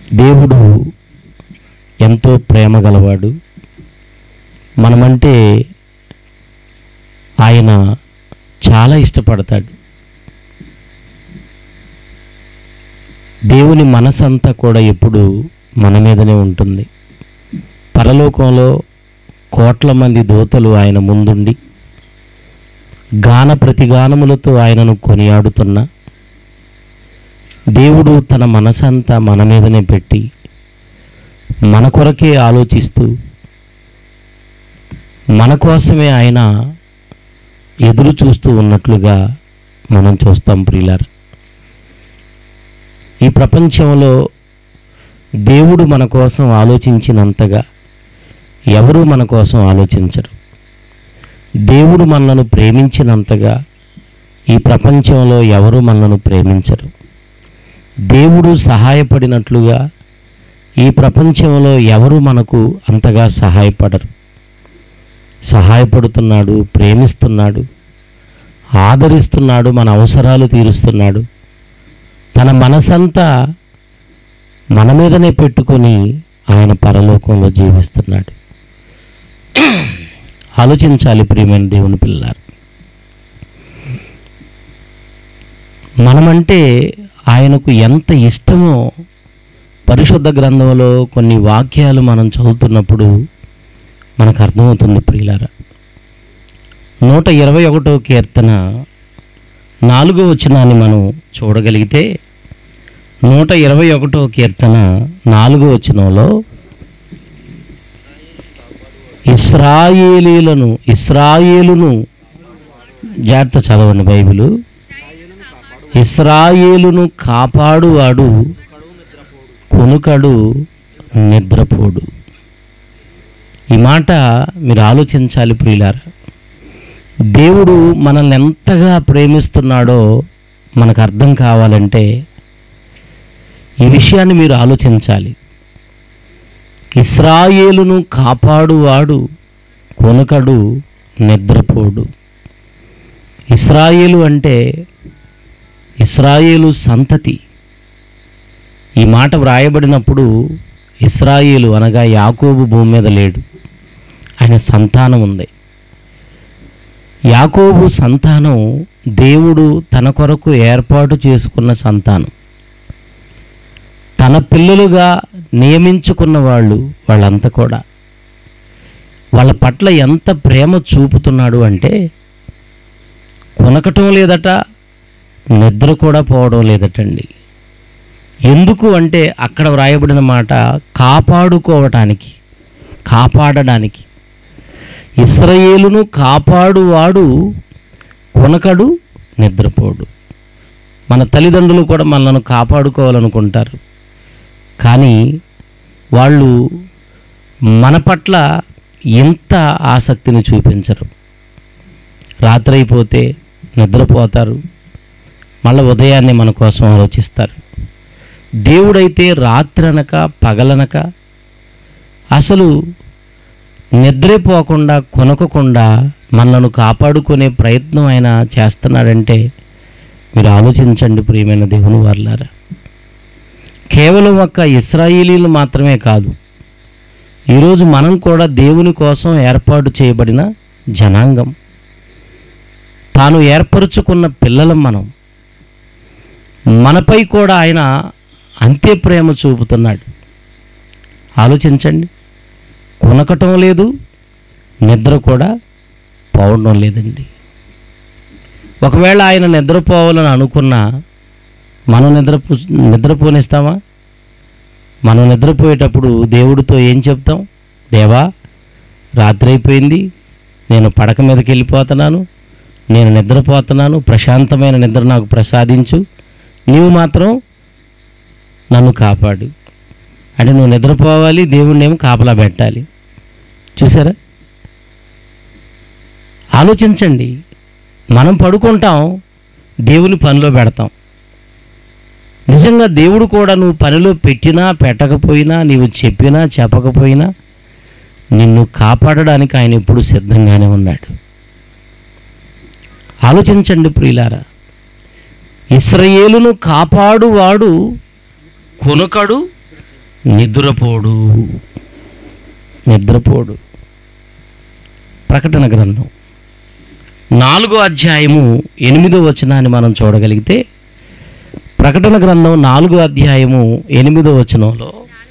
దేవుడు ఎంతో ప్రేమ గలవాడు మనమంటే ఆయన చాలా ఇష్టపడతాడు దేవుని మనసంతా కూడా ఎప్పుడు మన మీదనే ఉంటుంది పరలోకంలో కోట్ల మంది దూతలు ఆయన ముందుండి గాన ప్రతిగానములతో ఆయనను కొనియాడుతున్న దేవుడు తన మనసంతా మన మీదనే పెట్టి మన కొరకే ఆలోచిస్తూ మన కోసమే ఆయన ఎదురు చూస్తూ ఉన్నట్లుగా మనం చూస్తాం ప్రియులార ఈ ప్రపంచంలో దేవుడు మన కోసం ఆలోచించినంతగా ఎవరూ మన కోసం ఆలోచించరు దేవుడు మనలను ప్రేమించినంతగా ఈ ప్రపంచంలో ఎవరు మనలను ప్రేమించరు దేవుడు సహాయపడినట్లుగా ఈ ప్రపంచంలో ఎవరు మనకు అంతగా సహాయపడరు సహాయపడుతున్నాడు ప్రేమిస్తున్నాడు ఆదరిస్తున్నాడు మన అవసరాలు తీరుస్తున్నాడు తన మనసంతా మన మీదనే పెట్టుకొని ఆయన పరలోకంలో జీవిస్తున్నాడు ఆలోచించాలి ప్రియమైన దేవుని పిల్లారు మనమంటే ఆయనకు ఎంత ఇష్టమో పరిశుద్ధ గ్రంథంలో కొన్ని వాక్యాలు మనం చదువుతున్నప్పుడు మనకు అర్థమవుతుంది ప్రియులారా నూట ఇరవై ఒకటో కీర్తన నాలుగో వచనాన్ని మనం చూడగలిగితే నూట ఇరవై ఒకటో కీర్తన నాలుగో వచనంలో ఇస్రాయేలీలను ఇస్రాయేలును జాగ్రత్త చదవండి బైబిలు ఇస్రాయేలును కాపాడువాడు కొనుకడు నిద్రపోడు ఈ మాట మీరు ఆలోచించాలి ప్రియులారా దేవుడు మనల్ని ఎంతగా ప్రేమిస్తున్నాడో మనకు అర్థం కావాలంటే ఈ విషయాన్ని మీరు ఆలోచించాలి ఇస్రాయేలును కాపాడువాడు కొనుకడు నిద్రపోడు ఇస్రాయేలు అంటే ఇస్రాయేలు సంతతి ఈ మాట వ్రాయబడినప్పుడు ఇస్రాయేలు అనగా యాకోబు భూమి మీద లేడు ఆయన సంతానం ఉంది యాకోబు సంతానం దేవుడు తన కొరకు ఏర్పాటు చేసుకున్న సంతానం తన పిల్లలుగా నియమించుకున్న వాళ్ళు వాళ్ళంతా కూడా వాళ్ళ పట్ల ఎంత ప్రేమ చూపుతున్నాడు అంటే కొనకటం లేదట నిద్ర కూడా పోవడం లేదటండి ఎందుకు అంటే అక్కడ వ్రాయబడిన మాట కాపాడుకోవటానికి కాపాడడానికి ఇస్రయేలును కాపాడువాడు కొనకడు నిద్రపోడు మన తల్లిదండ్రులు కూడా మనల్ని కాపాడుకోవాలనుకుంటారు కానీ వాళ్ళు మన పట్ల ఎంత ఆసక్తిని చూపించరు రాత్రి అయిపోతే నిద్రపోతారు మళ్ళీ ఉదయాన్నే మన కోసం ఆలోచిస్తారు దేవుడైతే రాత్రనక పగలనక అసలు నిద్రే పోకుండా కొనకకుండా మనలను కాపాడుకునే ప్రయత్నం ఆయన చేస్తున్నాడంటే మీరు ఆలోచించండి ప్రియమైన దేవుని వారులారా కేవలం ఒక్క ఇస్రాయేలీలు మాత్రమే కాదు ఈరోజు మనం కూడా దేవుని కోసం ఏర్పాటు చేయబడిన జనాంగం తాను ఏర్పరచుకున్న పిల్లలం మనం మనపై కూడా ఆయన అంతే ప్రేమ చూపుతున్నాడు ఆలోచించండి కొనకటం లేదు నిద్ర కూడా పోవడం లేదండి ఒకవేళ ఆయన నిద్రపోవాలని అనుకున్నా మనం నిద్రపో నిద్రపోనిస్తామా మనం నిద్రపోయేటప్పుడు దేవుడితో ఏం చెప్తాం దేవా రాత్రి అయిపోయింది నేను పడక మీదకి వెళ్ళిపోతున్నాను నేను నిద్రపోతున్నాను ప్రశాంతమైన నిద్ర నాకు ప్రసాదించు నీవు మాత్రం నన్ను కాపాడు అంటే నువ్వు నిద్రపోవాలి దేవుణ్ణి ఏమో కాపలా పెట్టాలి చూసారా ఆలోచించండి మనం పడుకుంటాం దేవుని పనిలో పెడతాం నిజంగా దేవుడు కూడా నువ్వు పనిలో పెట్టినా పెట్టకపోయినా నీవు చెప్పినా చెప్పకపోయినా నిన్ను కాపాడడానికి ఆయన ఎప్పుడు సిద్ధంగానే ఉన్నాడు ఆలోచించండి ప్రియులారా ఇస్రయేలును కాపాడువాడు కొనుకడు నిద్రపోడు నిద్రపోడు ప్రకటన గ్రంథం నాలుగో అధ్యాయము ఎనిమిదో వచనాన్ని మనం చూడగలిగితే ప్రకటన గ్రంథం నాలుగో అధ్యాయము ఎనిమిదో వచనంలో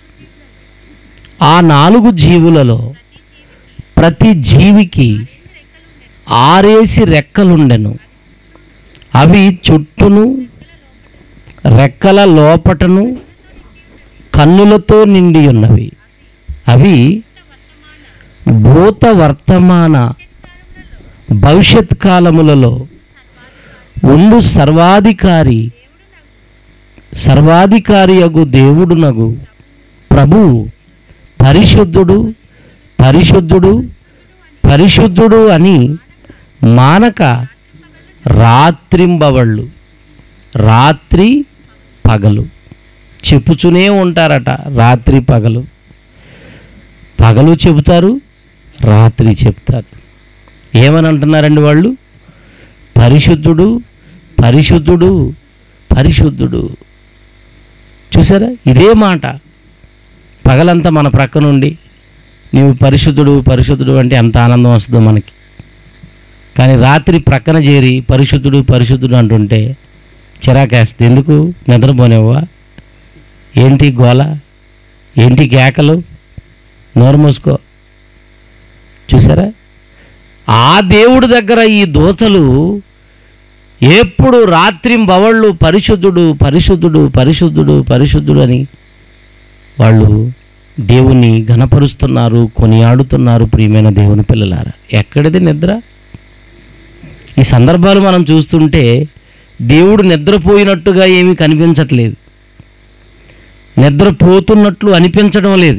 ఆ నాలుగు జీవులలో ప్రతి జీవికి ఆరేసి రెక్కలుండెను అవి చుట్టూను రెక్కల లోపటను కన్నులతో నిండి ఉన్నవి అవి భూత వర్తమాన భవిష్యత్ కాలములలో ఉండు సర్వాధికారి సర్వాధికారి అగు దేవుడునగు ప్రభు పరిశుద్ధుడు పరిశుద్ధుడు పరిశుద్ధుడు అని మానక రాత్రింబవళ్ళు రాత్రి పగలు చెప్పుచునే ఉంటారట రాత్రి పగలు పగలు చెబుతారు రాత్రి చెప్తారు ఏమని అంటున్నారండి వాళ్ళు పరిశుద్ధుడు పరిశుద్ధుడు పరిశుద్ధుడు చూసారా ఇదే మాట పగలంతా మన ప్రక్క నుండి నీవు పరిశుద్ధుడు పరిశుద్ధుడు అంటే ఎంత ఆనందం వస్తుందో మనకి కానీ రాత్రి ప్రక్కన చేరి పరిశుద్ధుడు పరిశుద్ధుడు అంటుంటే చిరాకేస్తుంది ఎందుకు నిద్రపోనేవా ఏంటి గోల ఏంటి కేకలు నోరు మూసుకో చూసారా ఆ దేవుడి దగ్గర ఈ దోతలు ఎప్పుడు రాత్రింబవళ్ళు పరిశుద్ధుడు పరిశుద్ధుడు పరిశుద్ధుడు పరిశుద్ధుడు అని వాళ్ళు దేవుని ఘనపరుస్తున్నారు కొనియాడుతున్నారు ప్రియమైన దేవుని పిల్లలారా ఎక్కడిది నిద్ర ఈ సందర్భాలు మనం చూస్తుంటే దేవుడు నిద్రపోయినట్టుగా ఏమీ కనిపించట్లేదు నిద్రపోతున్నట్లు అనిపించడం లేదు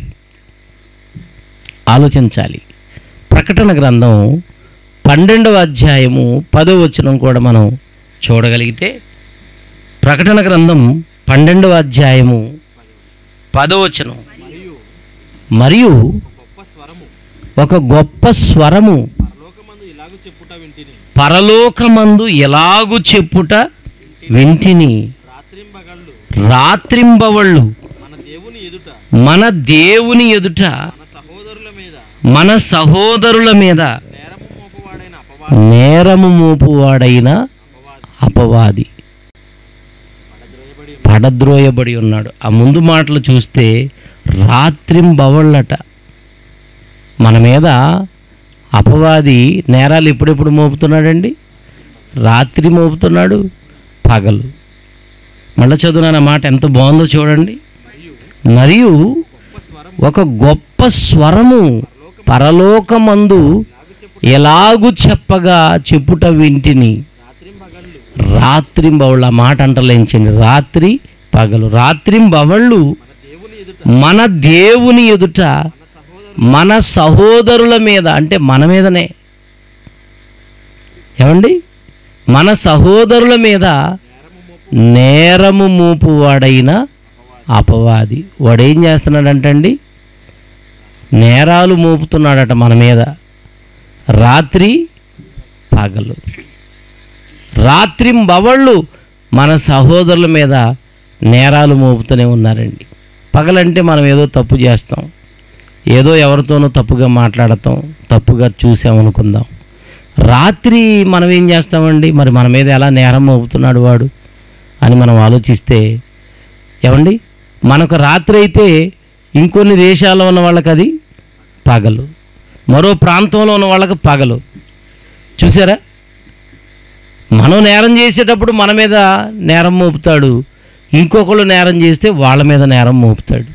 ఆలోచించాలి ప్రకటన గ్రంథం పన్నెండవ అధ్యాయము పదో వచనం కూడా మనం చూడగలిగితే ప్రకటన గ్రంథం పన్నెండవ అధ్యాయము పదో వచనం మరియు మరియు గొప్ప స్వరము ఒక గొప్ప స్వరము పరలోకమందు ఇలాగ చెప్పుట వింటిని పరలోకమందు ఎలాగు చెప్పుట వింటిని రాత్రింబగళ్ళు రాత్రింబవళ్ళు మన దేవుని ఎదుట మన దేవుని ఎదుట మన సహోదరుల మీద మన సహోదరుల మీద నేరము మోపవాడైన అపవాది నేరము మోపువాడైన అపవాది అపవాది పడద్రోయబడి పడద్రోయబడి ఉన్నాడు ఆ ముందు మాటలు చూస్తే రాత్రింబవళ్ళట మన మీద అపవాది నేరాలు ఎప్పుడెప్పుడు మోపుతున్నాడండి రాత్రి మోపుతున్నాడు పగలు మళ్ళీ చదువున మాట ఎంత బాగుందో చూడండి మరియు మరియు గొప్ప స్వరము ఒక గొప్ప స్వరము పరలోకమందు ఇలాగ చెప్పు ఎలాగు చెప్పగా చెప్పుట వింటిని రాత్రింబగళ్ళు రాత్రింబవళ్ళు ఆ మాట అంటలేంచండి రాత్రి పగలు రాత్రింబవళ్ళు మన దేవుని ఎదుట మన దేవుని ఎదుట మన సహోదరు మన సహోదరుల మీద అంటే మన మీదనే ఏమండి మన సహోదరుల మీద నేరము మోపు నేరము మూపువాడైన అపవాది వాడేం చేస్తున్నాడంటండి నేరాలు మోపుతున్నాడట మన మీద రాత్రి పగలు రాత్రింబవళ్ళు మన సహోదరుల మీద నేరాలు మోపుతూనే ఉన్నారండి పగలంటే మనం ఏదో తప్పు చేస్తాం ఏదో ఎవరితోనో తప్పుగా మాట్లాడతాం తప్పుగా చూసామనుకుందాం రాత్రి మనం ఏం చేస్తామండి మరి మన మీద ఎలా నేరం మోపుతున్నాడు వాడు అని మనం ఆలోచిస్తే ఏమండి మనకు రాత్రి అయితే ఇంకొన్ని దేశాల్లో ఉన్న వాళ్ళకి అది పగలు మరో ప్రాంతంలో ఉన్న వాళ్ళకి పగలు చూసారా మనం నేరం చేసేటప్పుడు మన మీద నేరం మోపుతాడు ఇంకొకళ్ళు నేరం చేస్తే వాళ్ళ మీద నేరం మోపుతాడు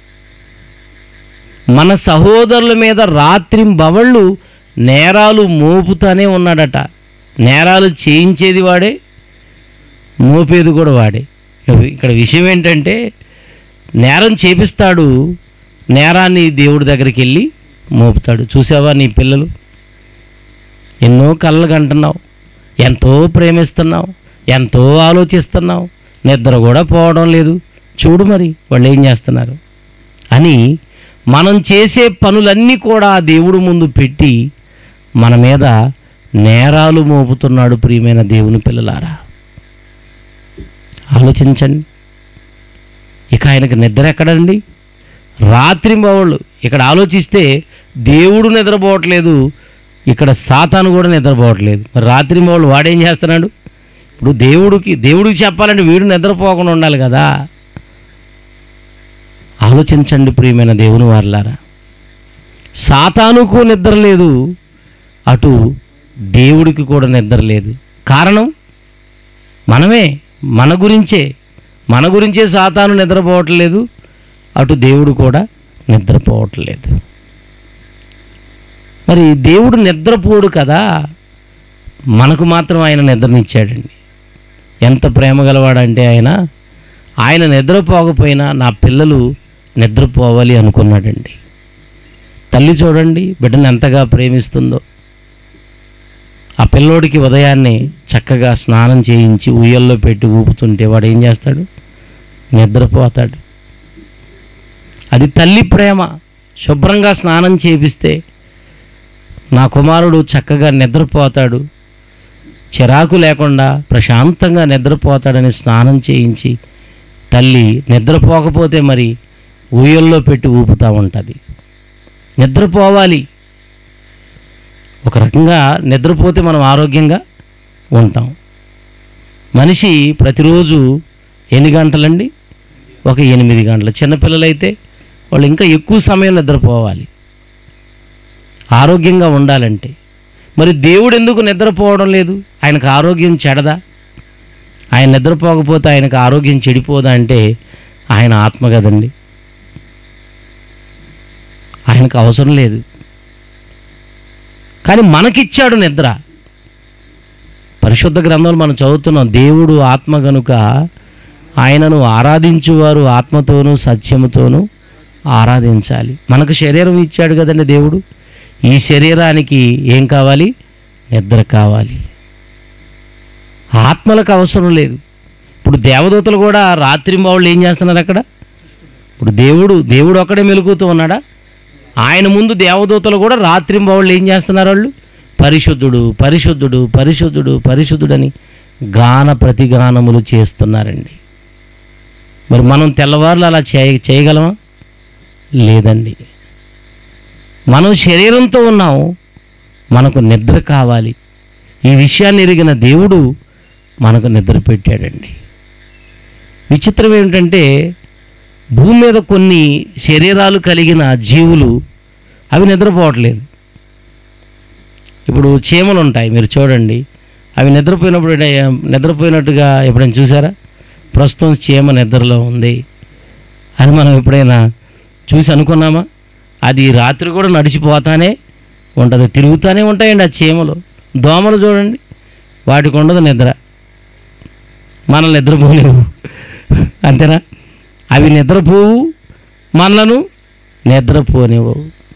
మన సహోదరుల మీద రాత్రింబవళ్ళు నేరాలు మోపుతానే ఉన్నాడట నేరాలు చేయించేది వాడే మోపేది కూడా వాడే ఇక్కడ విషయం ఏంటంటే నేరం చేపిస్తాడు నేరాన్ని దేవుడి దగ్గరికి వెళ్ళి మోపుతాడు చూసావా నీ పిల్లలు ఎన్నో కళ్ళలు కంటున్నావు ఎంతో ప్రేమిస్తున్నావు ఎంతో ఆలోచిస్తున్నావు నిద్ర కూడా పోవడం లేదు చూడు మరి వాళ్ళు ఏం చేస్తున్నారు అని మనం చేసే పనులన్నీ కూడా ఆ దేవుడు ముందు పెట్టి మన మీద నేరాలు మోపుతున్నాడు ప్రియమైన దేవుని పిల్లలారా ఆలోచించండి ఇక ఆయనకు నిద్ర ఎక్కడండి రాత్రింబవళ్ళు ఇక్కడ ఆలోచిస్తే దేవుడు నిద్రపోవట్లేదు ఇక్కడ సాతాను కూడా నిద్రపోవట్లేదు మరి రాత్రింబవళ్ళు వాడేం చేస్తున్నాడు ఇప్పుడు దేవుడికి దేవుడికి చెప్పాలంటే వీడు నిద్రపోకుండా ఉండాలి కదా ఆలోచించండి ప్రియమైన దేవుని వారలారా సాతానుకు నిద్ర లేదు అటు దేవుడికి కూడా నిద్ర లేదు కారణం మనమే మన గురించే మన గురించే సాతాను నిద్రపోవట్లేదు అటు దేవుడు కూడా నిద్రపోవట్లేదు మరి దేవుడు నిద్రపోడు కదా మనకు మాత్రం ఆయన నిద్రనిచ్చాడండి ఎంత ప్రేమ గలవాడంటే ఆయన ఆయన నిద్రపోకపోయినా నా పిల్లలు నిద్రపోవాలి అనుకున్నాడండి తల్లి చూడండి బిడ్డను ఎంతగా ప్రేమిస్తుందో ఆ పిల్లోడికి ఉదయాన్నే చక్కగా స్నానం చేయించి ఉయ్యల్లో పెట్టి ఊపుతుంటే వాడు ఏం చేస్తాడు నిద్రపోతాడు అది తల్లి ప్రేమ శుభ్రంగా స్నానం చేపిస్తే నా కుమారుడు చక్కగా నిద్రపోతాడు చిరాకు లేకుండా ప్రశాంతంగా నిద్రపోతాడని స్నానం చేయించి తల్లి నిద్రపోకపోతే మరి ఊయల్లో పెట్టి ఊపుతూ ఉంటుంది నిద్రపోవాలి ఒక రకంగా నిద్రపోతే మనం ఆరోగ్యంగా ఉంటాం మనిషి ప్రతిరోజు ఎన్ని గంటలండి ఒక ఎనిమిది గంటలు చిన్నపిల్లలైతే వాళ్ళు ఇంకా ఎక్కువ సమయం నిద్రపోవాలి ఆరోగ్యంగా ఉండాలంటే మరి దేవుడు ఎందుకు నిద్రపోవడం లేదు ఆయనకు ఆరోగ్యం చెడదా ఆయన నిద్రపోకపోతే ఆయనకు ఆరోగ్యం చెడిపోదా అంటే ఆయన ఆత్మ కదండి ఆయనకు అవసరం లేదు కానీ మనకిచ్చాడు నిద్ర పరిశుద్ధ గ్రంథంలో మనం చదువుతున్నాం దేవుడు ఆత్మ గనుక ఆయనను ఆరాధించువారు ఆత్మతోనూ సత్యముతోనూ ఆరాధించాలి మనకు శరీరం ఇచ్చాడు కదండి దేవుడు ఈ శరీరానికి ఏం కావాలి నిద్ర కావాలి ఆత్మలకు అవసరం లేదు ఇప్పుడు దేవదూతలు కూడా రాత్రి వాళ్ళు ఏం చేస్తున్నారు అక్కడ ఇప్పుడు దేవుడు దేవుడు ఒక్కడే మెలుగుతూ ఉన్నాడా ఆయన ముందు దేవదూతలు కూడా రాత్రి వాళ్ళు ఏం చేస్తున్నారు వాళ్ళు పరిశుద్ధుడు పరిశుద్ధుడు పరిశుద్ధుడు పరిశుద్ధుడని గాన ప్రతిగానములు చేస్తున్నారండి మరి మనం తెల్లవారులు అలా చేయ చేయగలమా లేదండి మనం శరీరంతో ఉన్నాం మనకు నిద్ర కావాలి ఈ విషయాన్ని ఎరిగిన దేవుడు మనకు నిద్ర పెట్టాడండి విచిత్రం ఏమిటంటే భూమి మీద కొన్ని శరీరాలు కలిగిన జీవులు అవి నిద్రపోవట్లేదు ఇప్పుడు చీమలు ఉంటాయి మీరు చూడండి అవి నిద్రపోయినప్పుడు ఏ- నిద్రపోయినట్టుగా ఎప్పుడైనా చూసారా ప్రస్తుతం చీమ నిద్రలో ఉంది అని మనం ఎప్పుడైనా చూసి అనుకున్నామా అది రాత్రి కూడా నడిచిపోతానే ఉంటుంది తిరుగుతూనే ఉంటాయండి ఆ చీమలు దోమలు చూడండి వాటికి ఉండదు నిద్ర మనల్ని నిద్రపోలేవు అంతేనా అవి నిద్రపోవు మనలను నిద్రపోనివ్వు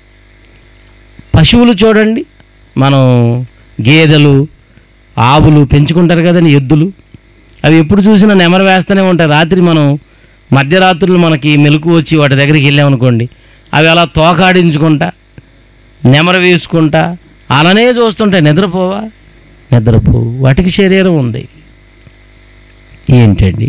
పశువులు చూడండి మనం గేదెలు ఆవులు పెంచుకుంటారు కదండి ఎద్దులు అవి ఎప్పుడు చూసినా నెమరు వేస్తూనే ఉంటాయి రాత్రి మనం మధ్యరాత్రులు మనకి మెలకు వచ్చి వాటి దగ్గరికి వెళ్ళామనుకోండి అవి అలా తోకాడించుకుంటా నెమరు వేసుకుంటా అలానే చూస్తుంటాయి నిద్రపోవా నిద్రపోవు వాటికి శరీరం ఉంది ఏంటండి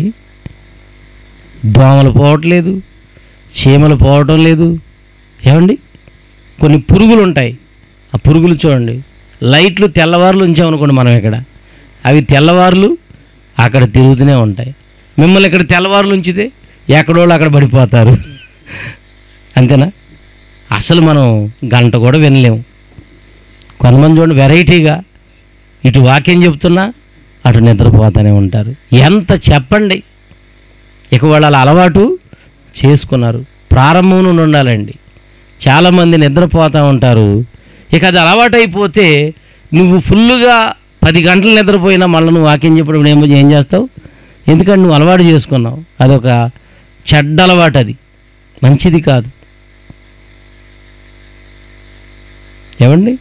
దోమలు పోవట్లేదు చీమలు పోవటం లేదు ఏమండి కొన్ని పురుగులు ఉంటాయి ఆ పురుగులు చూడండి లైట్లు తెల్లవారులు ఉంచామనుకోండి మనం ఇక్కడ అవి తెల్లవారులు అక్కడ తిరుగుతూనే ఉంటాయి మిమ్మల్ని ఇక్కడ తెల్లవారులు ఉంచితే ఎక్కడోళ్ళు అక్కడ పడిపోతారు అంతేనా అసలు మనం గంట కూడా వినలేము కొంతమంది చూడండి వెరైటీగా ఇటు వాక్యం చెప్తున్నా అటు నిద్రపోతూనే ఉంటారు ఎంత చెప్పండి ఇక వాళ్ళు అలా అలవాటు చేసుకున్నారు ప్రారంభం నుండి ఉండాలండి చాలామంది నిద్రపోతూ ఉంటారు ఇక అది అలవాటు అయిపోతే నువ్వు ఫుల్గా పది గంటలు నిద్రపోయినా మళ్ళీ నువ్వు వాక్యం చెప్పడం ఏమో ఏం చేస్తావు ఎందుకంటే నువ్వు అలవాటు చేసుకున్నావు అదొక చెడ్డ అలవాటు అది మంచిది కాదు ఏమండి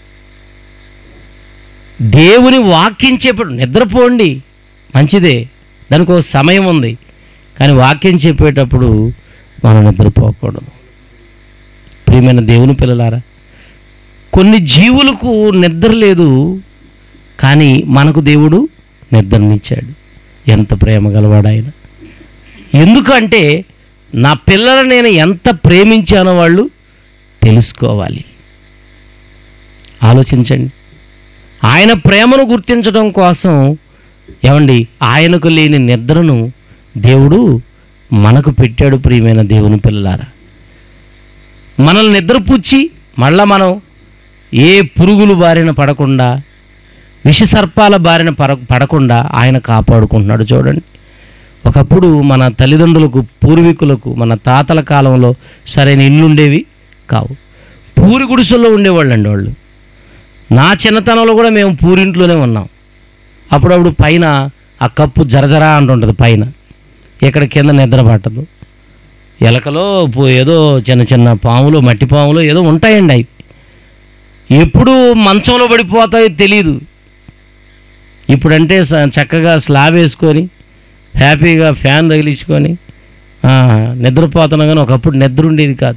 దేవుని వాక్యం చెప్పడం నిద్రపోండి మంచిదే దానికి ఒక సమయం ఉంది కానీ వాక్యం చెప్పేటప్పుడు మనం నిద్రపోకూడదు ప్రియమైన దేవుని పిల్లలారా కొన్ని జీవులకు నిద్ర లేదు కానీ మనకు దేవుడు నిద్రనిచ్చాడు ఎంత ప్రేమ గలవాడు ఆయన ఎందుకంటే నా పిల్లలు నేను ఎంత ప్రేమించానో వాళ్ళు తెలుసుకోవాలి ఆలోచించండి ఆయన ప్రేమను గుర్తించడం కోసం ఏమండి ఆయనకు లేని నిద్రను దేవుడు మనకు పెట్టాడు ప్రియమైన దేవుని పిల్లలారా మనల్ని నిద్రపుచ్చి మళ్ళా మనం ఏ పురుగులు బారిన పడకుండా విషసర్పాల బారిన పడ పడకుండా ఆయన కాపాడుకుంటున్నాడు చూడండి ఒకప్పుడు మన తల్లిదండ్రులకు పూర్వీకులకు మన తాతల కాలంలో సరైన ఇల్లు ఉండేవి కావు పూరి గుడిసెల్లో ఉండేవాళ్ళండి వాళ్ళు నా చిన్నతనంలో కూడా మేము పూరింట్లోనే ఉన్నాం అప్పుడప్పుడు పైన ఆ కప్పు జరజరా అంటుంటుంది పైన ఇక్కడ కింద నిద్ర పట్టదు ఎలకలో పో- ఏదో చిన్న చిన్న పాములు మట్టి పాములు ఏదో ఉంటాయండి అవి ఎప్పుడు మంచంలో పడిపోతాయో తెలియదు ఇప్పుడంటే స- చక్కగా స్లాబ్ వేసుకొని హ్యాపీగా ఫ్యాన్ తగిలించుకొని ఆ, నిద్రపోతున్నాం కానీ ఒకప్పుడు నిద్ర ఉండేది కాదు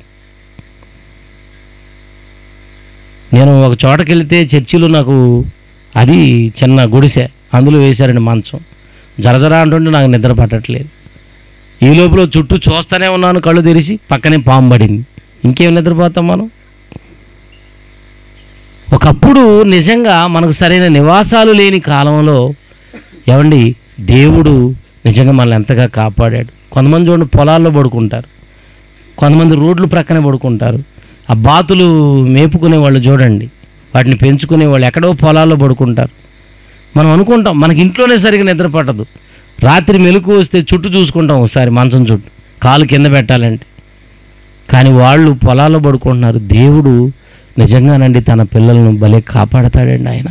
నేను ఒక చోటకి వెళ్తే చర్చిలో నాకు అది చిన్న గుడిసె అందులో వేశారండి మంచం జరజరా అంటుంటే నాకు నిద్ర పట్టట్లేదు ఈ లోపల చుట్టూ చూస్తూనే ఉన్నాను కళ్ళు తెరిచి పక్కనే పాము పడింది ఇంకేం నిద్రపోతాం మనం ఒకప్పుడు నిజంగా మనకు సరైన నివాసాలు లేని కాలంలో ఏమండి దేవుడు నిజంగా మనల్ని ఎంతగా కాపాడాడు కొంతమంది చూడండి పొలాల్లో పడుకుంటారు కొంతమంది రోడ్లు ప్రక్కనే పడుకుంటారు ఆ బాతులు మేపుకునే వాళ్ళు చూడండి వాటిని పెంచుకునే వాళ్ళు ఎక్కడో పొలాల్లో పడుకుంటారు మనం అనుకుంటాం మనకి ఇంట్లోనే సరిగ్గా నిద్ర పట్టదు రాత్రి మెలకు వస్తే చుట్టూ చూసుకుంటాం ఒకసారి మంచం చుట్టూ కాలు కింద పెట్టాలంటే కానీ వాళ్ళు పొలాల్లో పడుకుంటున్నారు దేవుడు నిజంగానండి తన పిల్లలను భలే కాపాడతాడండి ఆయన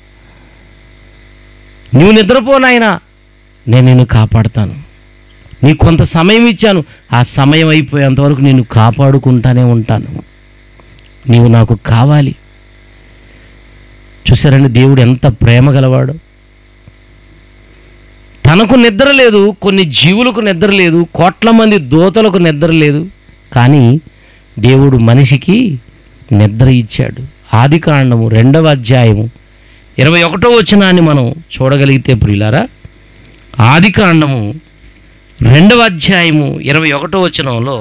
నువ్వు నిద్రపోనాయన నేను నిన్ను కాపాడుతాను నీకు కొంత సమయం ఇచ్చాను ఆ సమయం అయిపోయేంత వరకు నేను కాపాడుకుంటానే ఉంటాను నీవు నాకు కావాలి చూసారండి దేవుడు ఎంత ప్రేమ గలవాడు తనకు నిద్ర లేదు కొన్ని జీవులకు నిద్ర లేదు కోట్ల మంది దోతలకు నిద్ర లేదు కానీ దేవుడు మనిషికి నిద్ర ఇచ్చాడు ఆది కాండము రెండవ అధ్యాయము ఇరవై ఒకటో వచనాన్ని మనం చూడగలిగితే ప్రియులారా ఆది కాండము రెండవ అధ్యాయము ఇరవై ఒకటో వచనంలో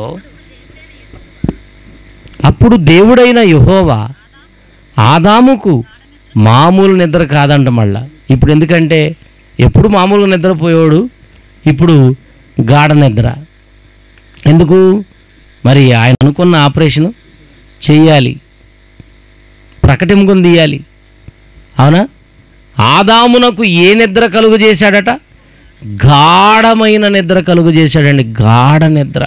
అప్పుడు దేవుడైన యహోవా ఆదాముకు మామూలు నిద్ర కాదంట మళ్ళా ఇప్పుడు ఎందుకంటే ఎప్పుడు మామూలుగా నిద్రపోయేవాడు ఇప్పుడు గాఢ నిద్ర ఎందుకు మరి ఆయన అనుకున్న ఆపరేషను చెయ్యాలి ప్రకటింపుకొని తీయాలి అవునా ఆదామునకు ఏ నిద్ర కలుగు చేశాడట గాఢమైన నిద్ర కలుగు చేశాడండి గాఢ నిద్ర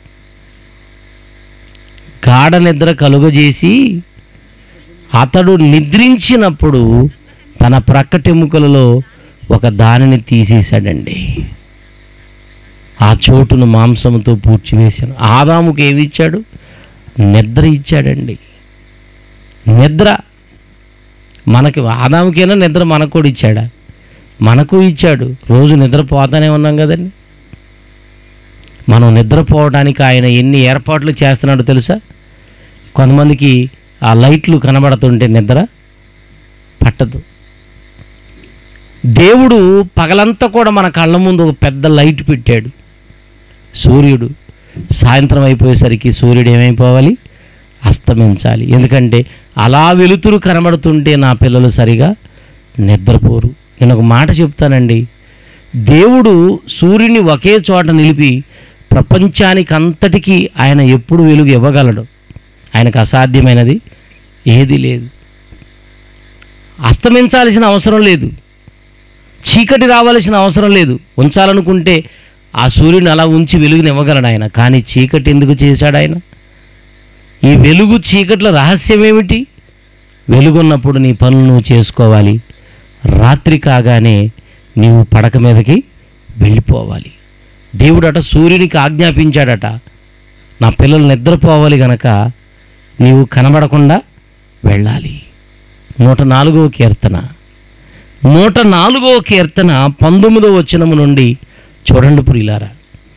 గాఢ నిద్ర కలుగజేసి అతడు నిద్రించినప్పుడు తన ప్రక్కటెముకలలో ఒక దానిని తీసేశాడండి ఆ చోటును మాంసముతో పూడ్చివేశాను ఆదాముకు ఏమి ఇచ్చాడు నిద్ర ఇచ్చాడండి నిద్ర మనకి ఆదాముకైనా నిద్ర మనకు కూడా ఇచ్చాడా మనకు ఇచ్చాడు రోజు నిద్రపోతానే ఉన్నాం కదండి మనం నిద్రపోవడానికి ఆయన ఎన్ని ఏర్పాట్లు చేస్తున్నాడో తెలుసా కొంతమందికి ఆ లైట్లు కనబడుతుంటే నిద్ర పట్టదు దేవుడు పగలంతా కూడా మన కళ్ళ ముందు ఒక పెద్ద లైట్ పెట్టాడు సూర్యుడు సాయంత్రం అయిపోయేసరికి సూర్యుడు ఏమైపోవాలి అస్తమించాలి ఎందుకంటే అలా వెలుతురు కనబడుతుంటే నా పిల్లలు సరిగా నిద్రపోరు నేను ఒక మాట చెప్తానండి దేవుడు సూర్యుని ఒకే చోట నిలిపి ప్రపంచానికి అంతటికీ ఆయన ఎప్పుడు వెలుగు ఇవ్వగలడు ఆయనకు అసాధ్యమైనది ఏది లేదు అస్తమించాల్సిన అవసరం లేదు చీకటి రావాల్సిన అవసరం లేదు ఉంచాలనుకుంటే ఆ సూర్యుని అలా ఉంచి వెలుగునివ్వగలడు ఆయన కానీ చీకటి ఎందుకు చేశాడు ఆయన ఈ వెలుగు చీకట్ల రహస్యం ఏమిటి వెలుగున్నప్పుడు నీ పనులు నువ్వు చేసుకోవాలి రాత్రి కాగానే నీవు పడక మీదకి వెళ్ళిపోవాలి దేవుడట సూర్యునికి ఆజ్ఞాపించాడట నా పిల్లలు నిద్రపోవాలి గనక నీవు కనబడకుండా వెళ్ళాలి నూట నాలుగవ కీర్తన నూట నాలుగవ కీర్తన పంతొమ్మిదవ వచనము నుండి చూడండి ప్రియులారా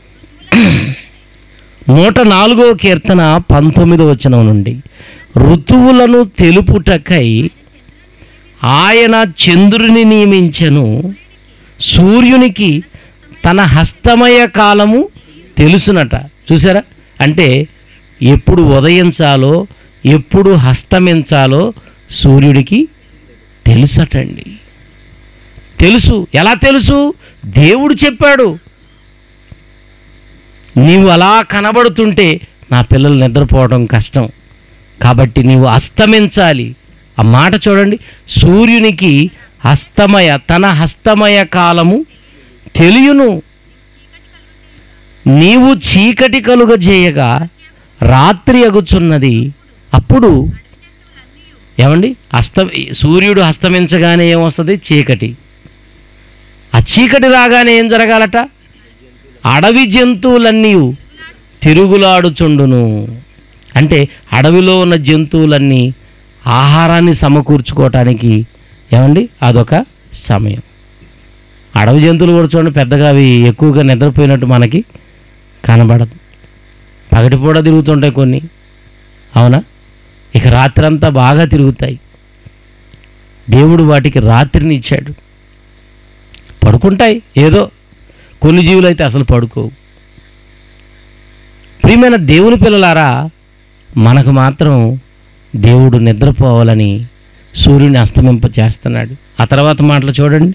నూట నాలుగవ కీర్తన పంతొమ్మిదవ వచనం నుండి ఋతువులను తెలుపుటకై ఆయన చంద్రుని నియమించెను సూర్యునికి తన హస్తమయ కాలము తెలుసునట చూసారా అంటే ఎప్పుడు ఉదయించాలో ఎప్పుడు హస్తమించాలో సూర్యుడికి తెలుసటండి తెలుసు ఎలా తెలుసు దేవుడు చెప్పాడు నీవు అలా కనబడుతుంటే నా పిల్లలు నిద్రపోవడం కష్టం కాబట్టి నీవు అస్తమించాలి ఆ మాట చూడండి సూర్యునికి హస్తమయ తన హస్తమయ కాలము తెలియను నీవు చీకటి కలుగజేయగా రాత్రి అగుచున్నది అప్పుడు ఏమండి అస్త సూర్యుడు అస్తమించగానే ఏమొస్తుంది చీకటి ఆ చీకటి రాగానే ఏం జరగాలట అడవి జంతువులన్నీ తిరుగులాడుచుండును అంటే అడవిలో ఉన్న జంతువులన్నీ ఆహారాన్ని సమకూర్చుకోవటానికి ఏమండి అదొక సమయం అడవి జంతువులు కూడా చూడండి పెద్దగా అవి ఎక్కువగా నిద్రపోయినట్టు మనకి కనబడదు పగటిపూట తిరుగుతుంటాయి కొన్ని అవునా ఇక రాత్రంతా బాగా తిరుగుతాయి దేవుడు వాటికి రాత్రిని ఇచ్చాడు పడుకుంటాయి ఏదో కొన్ని జీవులు అయితే అసలు పడుకోవు ప్రియమైన దేవుని పిల్లలారా మనకు మాత్రం దేవుడు నిద్రపోవాలని సూర్యుని అస్తమింప చేస్తున్నాడు ఆ తర్వాత మాటలు చూడండి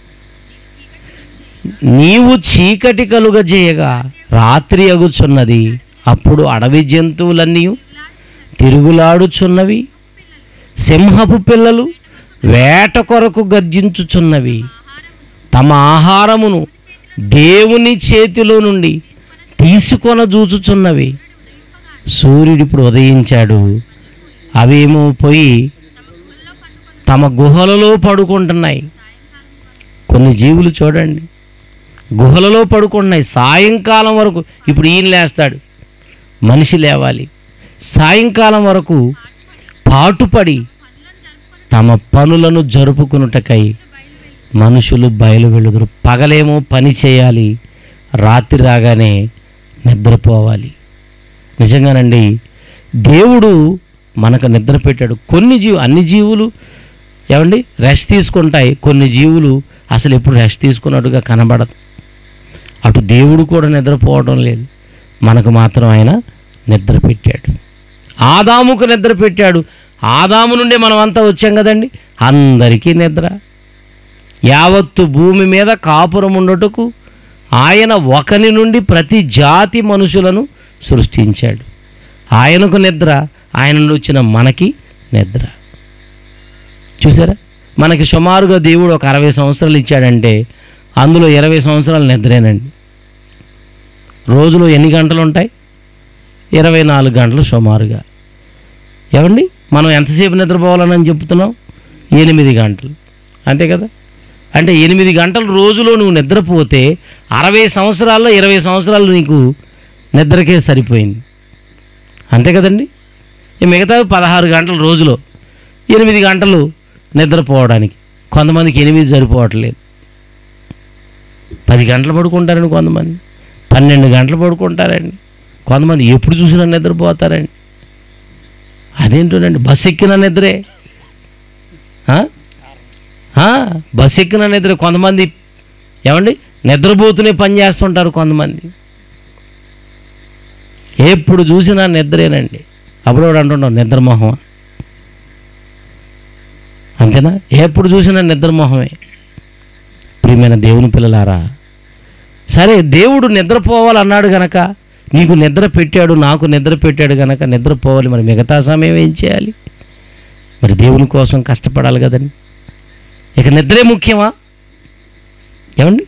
నీవు చీకటి కలుగజేయగా రాత్రి అగుచున్నది అప్పుడు అడవి జంతువులన్నీ తిరుగులాడుచున్నవి సింహపు పిల్లలు వేట కొరకు గర్జించుచున్నవి తమ ఆహారమును దేవుని చేతిలో నుండి తీసుకొన చూచుచున్నవి సూర్యుడు ఇప్పుడు ఉదయించాడు అవేమో పోయి తమ గుహలలో పడుకుంటున్నాయి కొన్ని జీవులు చూడండి గుహలలో పడుకుంటున్నాయి సాయంకాలం వరకు ఇప్పుడు ఈయన లేస్తాడు మనిషి లేవాలి సాయంకాలం వరకు పాటుపడి తమ పనులను జరుపుకునుటకై మనుషులు బయలు వెలుదురు పగలేమో పని చేయాలి రాత్రి రాగానే నిద్రపోవాలి నిజంగానండి దేవుడు మనకు నిద్ర పెట్టాడు కొన్ని జీవు అన్ని జీవులు ఏమండి రెస్ట్ తీసుకుంటాయి కొన్ని జీవులు అసలు ఎప్పుడు రెస్ట్ తీసుకున్నట్టుగా కనబడదు అటు దేవుడు కూడా నిద్రపోవడం లేదు మనకు మాత్రం ఆయన నిద్ర పెట్టాడు ఆదాముకు నిద్ర పెట్టాడు ఆదాము నుండే మనం అంతా వచ్చాం కదండి అందరికీ నిద్ర యావత్తు భూమి మీద కాపురం ఉండటకు ఆయన ఒకని నుండి ప్రతి జాతి మనుషులను సృష్టించాడు ఆయనకు నిద్ర ఆయన నుండి వచ్చిన మనకి నిద్ర చూసారా మనకి సుమారుగా దేవుడు ఒక అరవై సంవత్సరాలు ఇచ్చాడంటే అందులో ఇరవై సంవత్సరాలు నిద్రేనండి రోజులో ఎన్ని గంటలు ఉంటాయి ఇరవై నాలుగు గంటలు సుమారుగా ఏమండి మనం ఎంతసేపు నిద్రపోవాలని చెప్తున్నాం ఎనిమిది గంటలు అంతే కదా అంటే ఎనిమిది గంటలు రోజులో నువ్వు నిద్రపోతే అరవై సంవత్సరాల్లో ఇరవై సంవత్సరాలు నీకు నిద్రకే సరిపోయింది అంతే కదండి ఈ మిగతా పదహారు గంటలు రోజులో ఎనిమిది గంటలు నిద్రపోవడానికి కొంతమందికి ఎనిమిది సరిపోవట్లేదు పది గంటలు పడుకుంటారండి కొంతమంది పన్నెండు గంటలు పడుకుంటారండి కొంతమంది ఎప్పుడు చూసినా నిద్రపోతారండి అదేంటోనండి బస్ ఎక్కిన నిద్రే ఆ? ఆ, బస్ ఎక్కిన నిద్ర కొంతమంది ఏమండి నిద్రపోతూనే పని చేస్తుంటారు కొంతమంది ఎప్పుడు చూసినా నిద్రేనండి అప్పుడు కూడా అంటుంటాం నిద్రమోహం అంతేనా ఎప్పుడు చూసినా నిద్రమోహమే ప్రియమైన దేవుని పిల్లలారా సరే దేవుడు నిద్రపోవాలన్నాడు గనక నీకు నిద్ర పెట్టాడు నాకు నిద్ర పెట్టాడు గనక నిద్రపోవాలి మరి మిగతా సమయం ఏం చేయాలి మరి దేవుని కోసం కష్టపడాలి కదండి ఇక నిద్రే ముఖ్యమా ఏమండి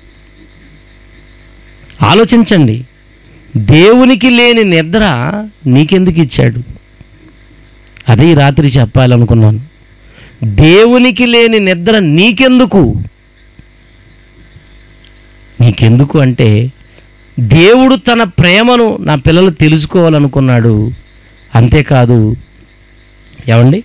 ఆలోచించండి దేవునికి లేని నిద్ర నీకెందుకు ఇచ్చాడు అదే ఈ రాత్రి చెప్పాలనుకున్నాను దేవునికి లేని నిద్ర నీకెందుకు నీకెందుకు అంటే దేవుడు తన ప్రేమను నా పిల్లలు తెలుసుకోవాలనుకున్నాడు అంతేకాదు ఏమండి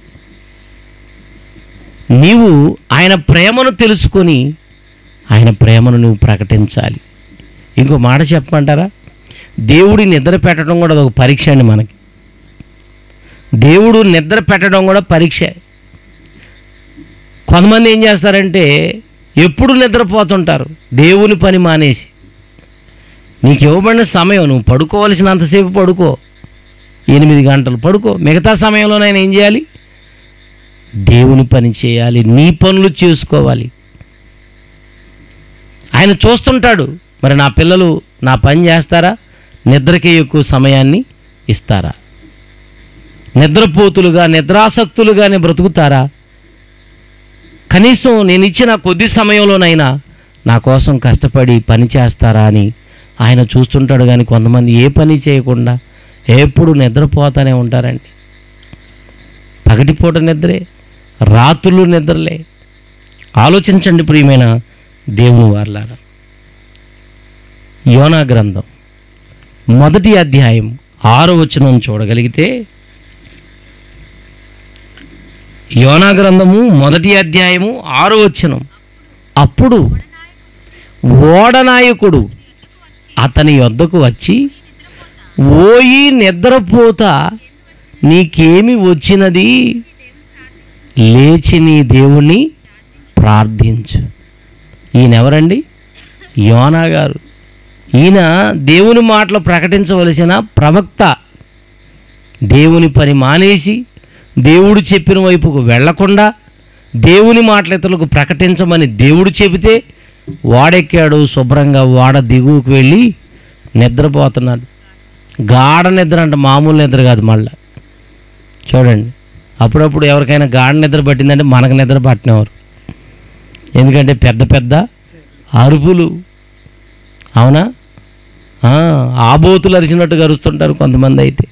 నీవు ఆయన ప్రేమను తెలుసుకొని ఆయన ప్రేమను నువ్వు ప్రకటించాలి ఇంకో మాట చెప్పమంటారా దేవుడి నిద్ర పెట్టడం కూడా ఒక పరీక్ష అండి మనకి దేవుడు నిద్ర పెట్టడం కూడా పరీక్ష కొంతమంది ఏం చేస్తారంటే ఎప్పుడు నిద్రపోతుంటారు దేవుని పని మానేసి నీకు ఇవ్వబడిన సమయం నువ్వు పడుకోవలసినంతసేపు పడుకో ఎనిమిది గంటలు పడుకో మిగతా సమయంలో నేను ఏం చేయాలి దేవుని పని చేయాలి నీ పనులు చేసుకోవాలి ఆయన చూస్తుంటాడు మరి నా పిల్లలు నా పని చేస్తారా నిద్రకే ఎక్కువ సమయాన్ని ఇస్తారా నిద్రపోతులుగా నిద్రాసక్తులుగానే బ్రతుకుతారా కనీసం నేను ఇచ్చిన కొద్ది సమయంలోనైనా నా కోసం కష్టపడి పని చేస్తారా అని ఆయన చూస్తుంటాడు కానీ కొంతమంది ఏ పని చేయకుండా ఎప్పుడు నిద్రపోతానే ఉంటారండి పగటిపూట నిద్రే రాత్రులు నిద్రలే ఆలోచించండి ప్రియమైన దేవుని వార్లారా యోనా గ్రంథం మొదటి అధ్యాయం ఆరో వచనం చూడగలిగితే యోనా గ్రంథము మొదటి అధ్యాయము ఆరో వచనం అప్పుడు ఓడనాయకుడు అతని యొద్దకు వచ్చి ఓయి నిద్రపోతా నీకేమి వచ్చినది లేచి నీ దేవుణ్ణి ప్రార్థించు ఈయన ఎవరండి యోనా గారు ఈయన దేవుని మాటలు ప్రకటించవలసిన ప్రవక్త దేవుని పని మానేసి దేవుడు చెప్పిన వైపుకు వెళ్లకుండా దేవుని మాటలు ఇతరులకు ప్రకటించమని దేవుడు చెబితే వాడెక్కాడు శుభ్రంగా వాడ దిగువకు వెళ్ళి నిద్రపోతున్నాడు గాఢ నిద్ర అంటే మామూలు నిద్ర కాదు మళ్ళా చూడండి అప్పుడప్పుడు ఎవరికైనా గాఢ నిద్ర పట్టిందంటే మనకు నిద్ర పట్టినవారు ఎందుకంటే పెద్ద పెద్ద అరుపులు అవునా ఆ, ఆబోతులు అరిచినట్టు అరుస్తుంటారు కొంతమంది అయితే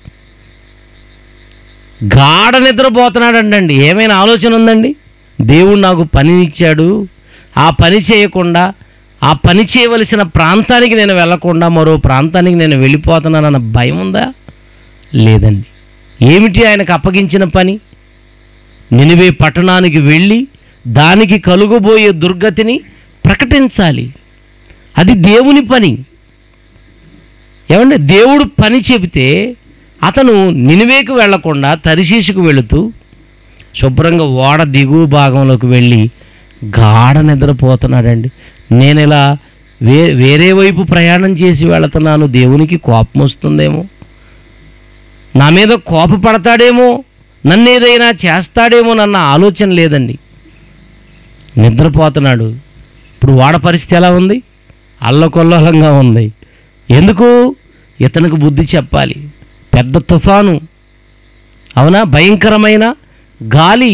గాఢ నిద్రపోతున్నాడండి ఏమైనా ఆలోచన ఉందండి దేవుడు నాకు పనినిచ్చాడు ఆ పని చేయకుండా ఆ పని చేయవలసిన ప్రాంతానికి నేను వెళ్ళకుండా మరో ప్రాంతానికి నేను వెళ్ళిపోతున్నానన్న భయం ఉందా లేదండి ఏమిటి ఆయనకు అప్పగించిన పని నినివే పట్టణానికి వెళ్ళి దానికి కలుగబోయే దుర్గతిని ప్రకటించాలి అది దేవుని పని ఏమంటే దేవుడు పని చెబితే అతను నినివేకు వెళ్లకుండా తరిశీసుకు వెళుతూ శుభ్రంగా ఓడ దిగువ భాగంలోకి వెళ్ళి గాఢ నిద్రపోతున్నాడండి నేను ఇలా వే వేరే వైపు ప్రయాణం చేసి వెళుతున్నాను దేవునికి కోపం వస్తుందేమో నా మీద కోపపడతాడేమో నన్ను ఏదైనా చేస్తాడేమో నన్న ఆలోచన లేదండి నిద్రపోతున్నాడు ఇప్పుడు వాడ పరిస్థితి ఎలా ఉంది అల్లకొల్లోలంగా ఉంది ఎందుకు ఇతనికి బుద్ధి చెప్పాలి పెద్ద తుఫాను అవునా భయంకరమైన గాలి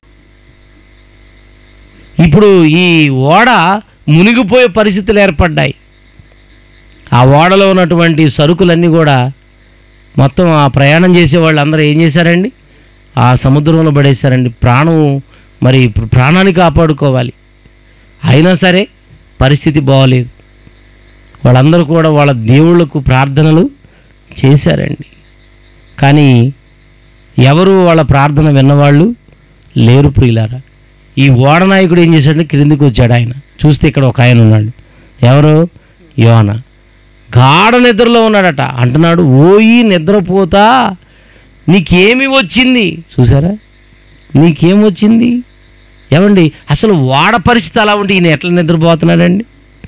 ఇప్పుడు ఈ ఓడ మునిగిపోయే పరిస్థితులు ఏర్పడ్డాయి ఆ ఓడలో ఉన్నటువంటి సరుకులన్నీ కూడా మొత్తం ఆ ప్రయాణం చేసే వాళ్ళందరూ ఏం చేశారండి ఆ సముద్రంలో పడేశారండి ప్రాణం మరి ఇప్పుడు ప్రాణాన్ని కాపాడుకోవాలి అయినా సరే పరిస్థితి బాగోలేదు వాళ్ళందరూ కూడా వాళ్ళ దేవుళ్ళకు ప్రార్థనలు చేశారండి కానీ ఎవరు వాళ్ళ ప్రార్థన విన్నవాళ్ళు లేరు ప్రియులారా ఈ ఓడనాయకుడు ఏం చేశాడంటే క్రిందికి వచ్చాడు ఆయన చూస్తే ఇక్కడ ఒక ఆయన ఉన్నాడు ఎవరు యోన గాఢ నిద్రలో ఉన్నాడట అంటున్నాడు ఓయి నిద్రపోతా నీకేమి వచ్చింది చూసారా నీకేం వచ్చింది ఏమండి అసలు వాడ పరిస్థితి అలా ఉంటే ఈయన ఎట్లా నిద్రపోతున్నాడండి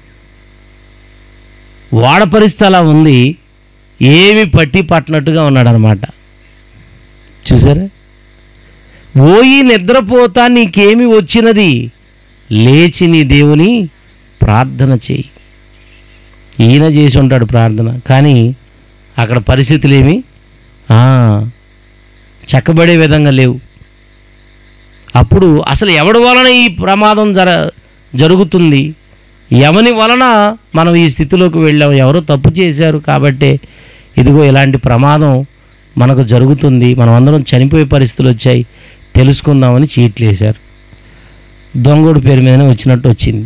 వాడ పరిస్థితి అలా ఉంది ఏమి పట్టి పట్టినట్టుగా ఉన్నాడనమాట చూసారా ఓయి నిద్రపోతా నీకేమి వచ్చినది లేచి నీ దేవుని ప్రార్థన చేయి ఈయన చేసి ఉంటాడు ప్రార్థన కానీ అక్కడ పరిస్థితులు ఏమి ఆ, చక్కబడే విధంగా లేవు అప్పుడు అసలు ఎవడి వలన ఈ ప్రమాదం జర జరుగుతుంది ఎవని వలన మనం ఈ స్థితిలోకి వెళ్ళాం ఎవరో తప్పు చేశారు కాబట్టే ఇదిగో ఇలాంటి ప్రమాదం మనకు జరుగుతుంది మనం అందరం చనిపోయే పరిస్థితులు వచ్చాయి తెలుసుకుందామని చీట్లు వేశారు దొంగోడు పేరు మీదనే వచ్చినట్టు వచ్చింది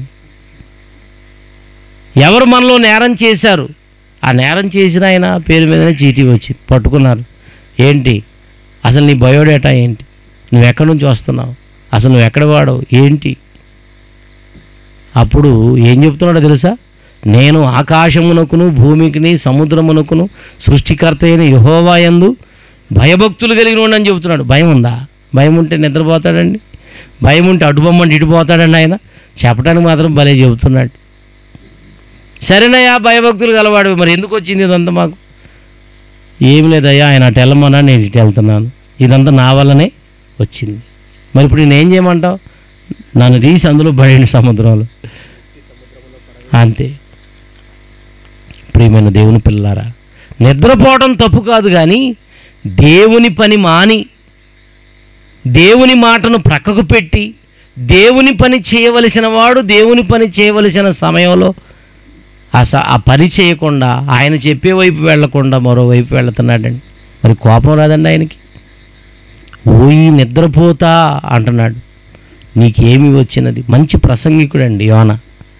ఎవరు మనలో నేరం చేశారు ఆ నేరం చేసిన ఆయన పేరు మీదనే చీటీ వచ్చింది పట్టుకున్నారు ఏంటి అసలు నీ బయోడేటా ఏంటి నువ్వు ఎక్కడి నుంచి వస్తున్నావు అసలు నువ్వు ఎక్కడ వాడవు ఏంటి అప్పుడు ఏం చెప్తున్నాడో తెలుసా నేను ఆకాశమునకును భూమికిని సముద్రమునకును సృష్టికర్త అయిన యహోవాయందు భయభక్తులు కలిగిన అని చెబుతున్నాడు భయం ఉందా భయం ఉంటే నిద్రపోతాడండి భయం ఉంటే అటు బొమ్మంటే ఇటు పోతాడండి ఆయన చెప్పడానికి మాత్రం భలే చెబుతున్నాడు సరేనయ్యా భయభక్తులు గలవాడు మరి ఎందుకు వచ్చింది ఇదంతా మాకు ఏం లేదయ్యా ఆయన అటు వెళ్ళమన్నా నేను ఇటు వెళ్తున్నాను ఇదంతా నా వల్లనే వచ్చింది మరి ఇప్పుడు నేను ఏం చేయమంటావు నన్ను తీసి అందులో పడేయండి సముద్రంలో అంతే ప్రియమైన దేవుని పిల్లారా నిద్రపోవడం తప్పు కాదు కానీ దేవుని పని మాని దేవుని మాటను ప్రక్కకు పెట్టి దేవుని పని చేయవలసిన వాడు దేవుని పని చేయవలసిన సమయంలో ఆ స ఆ పని చేయకుండా ఆయన చెప్పే వైపు వెళ్లకుండా మరోవైపు వెళ్తున్నాడండి మరి కోపం రాదండి ఆయనకి ఓయి నిద్రపోతా అంటున్నాడు నీకేమి వచ్చినది మంచి ప్రసంగికుడు అండి యోన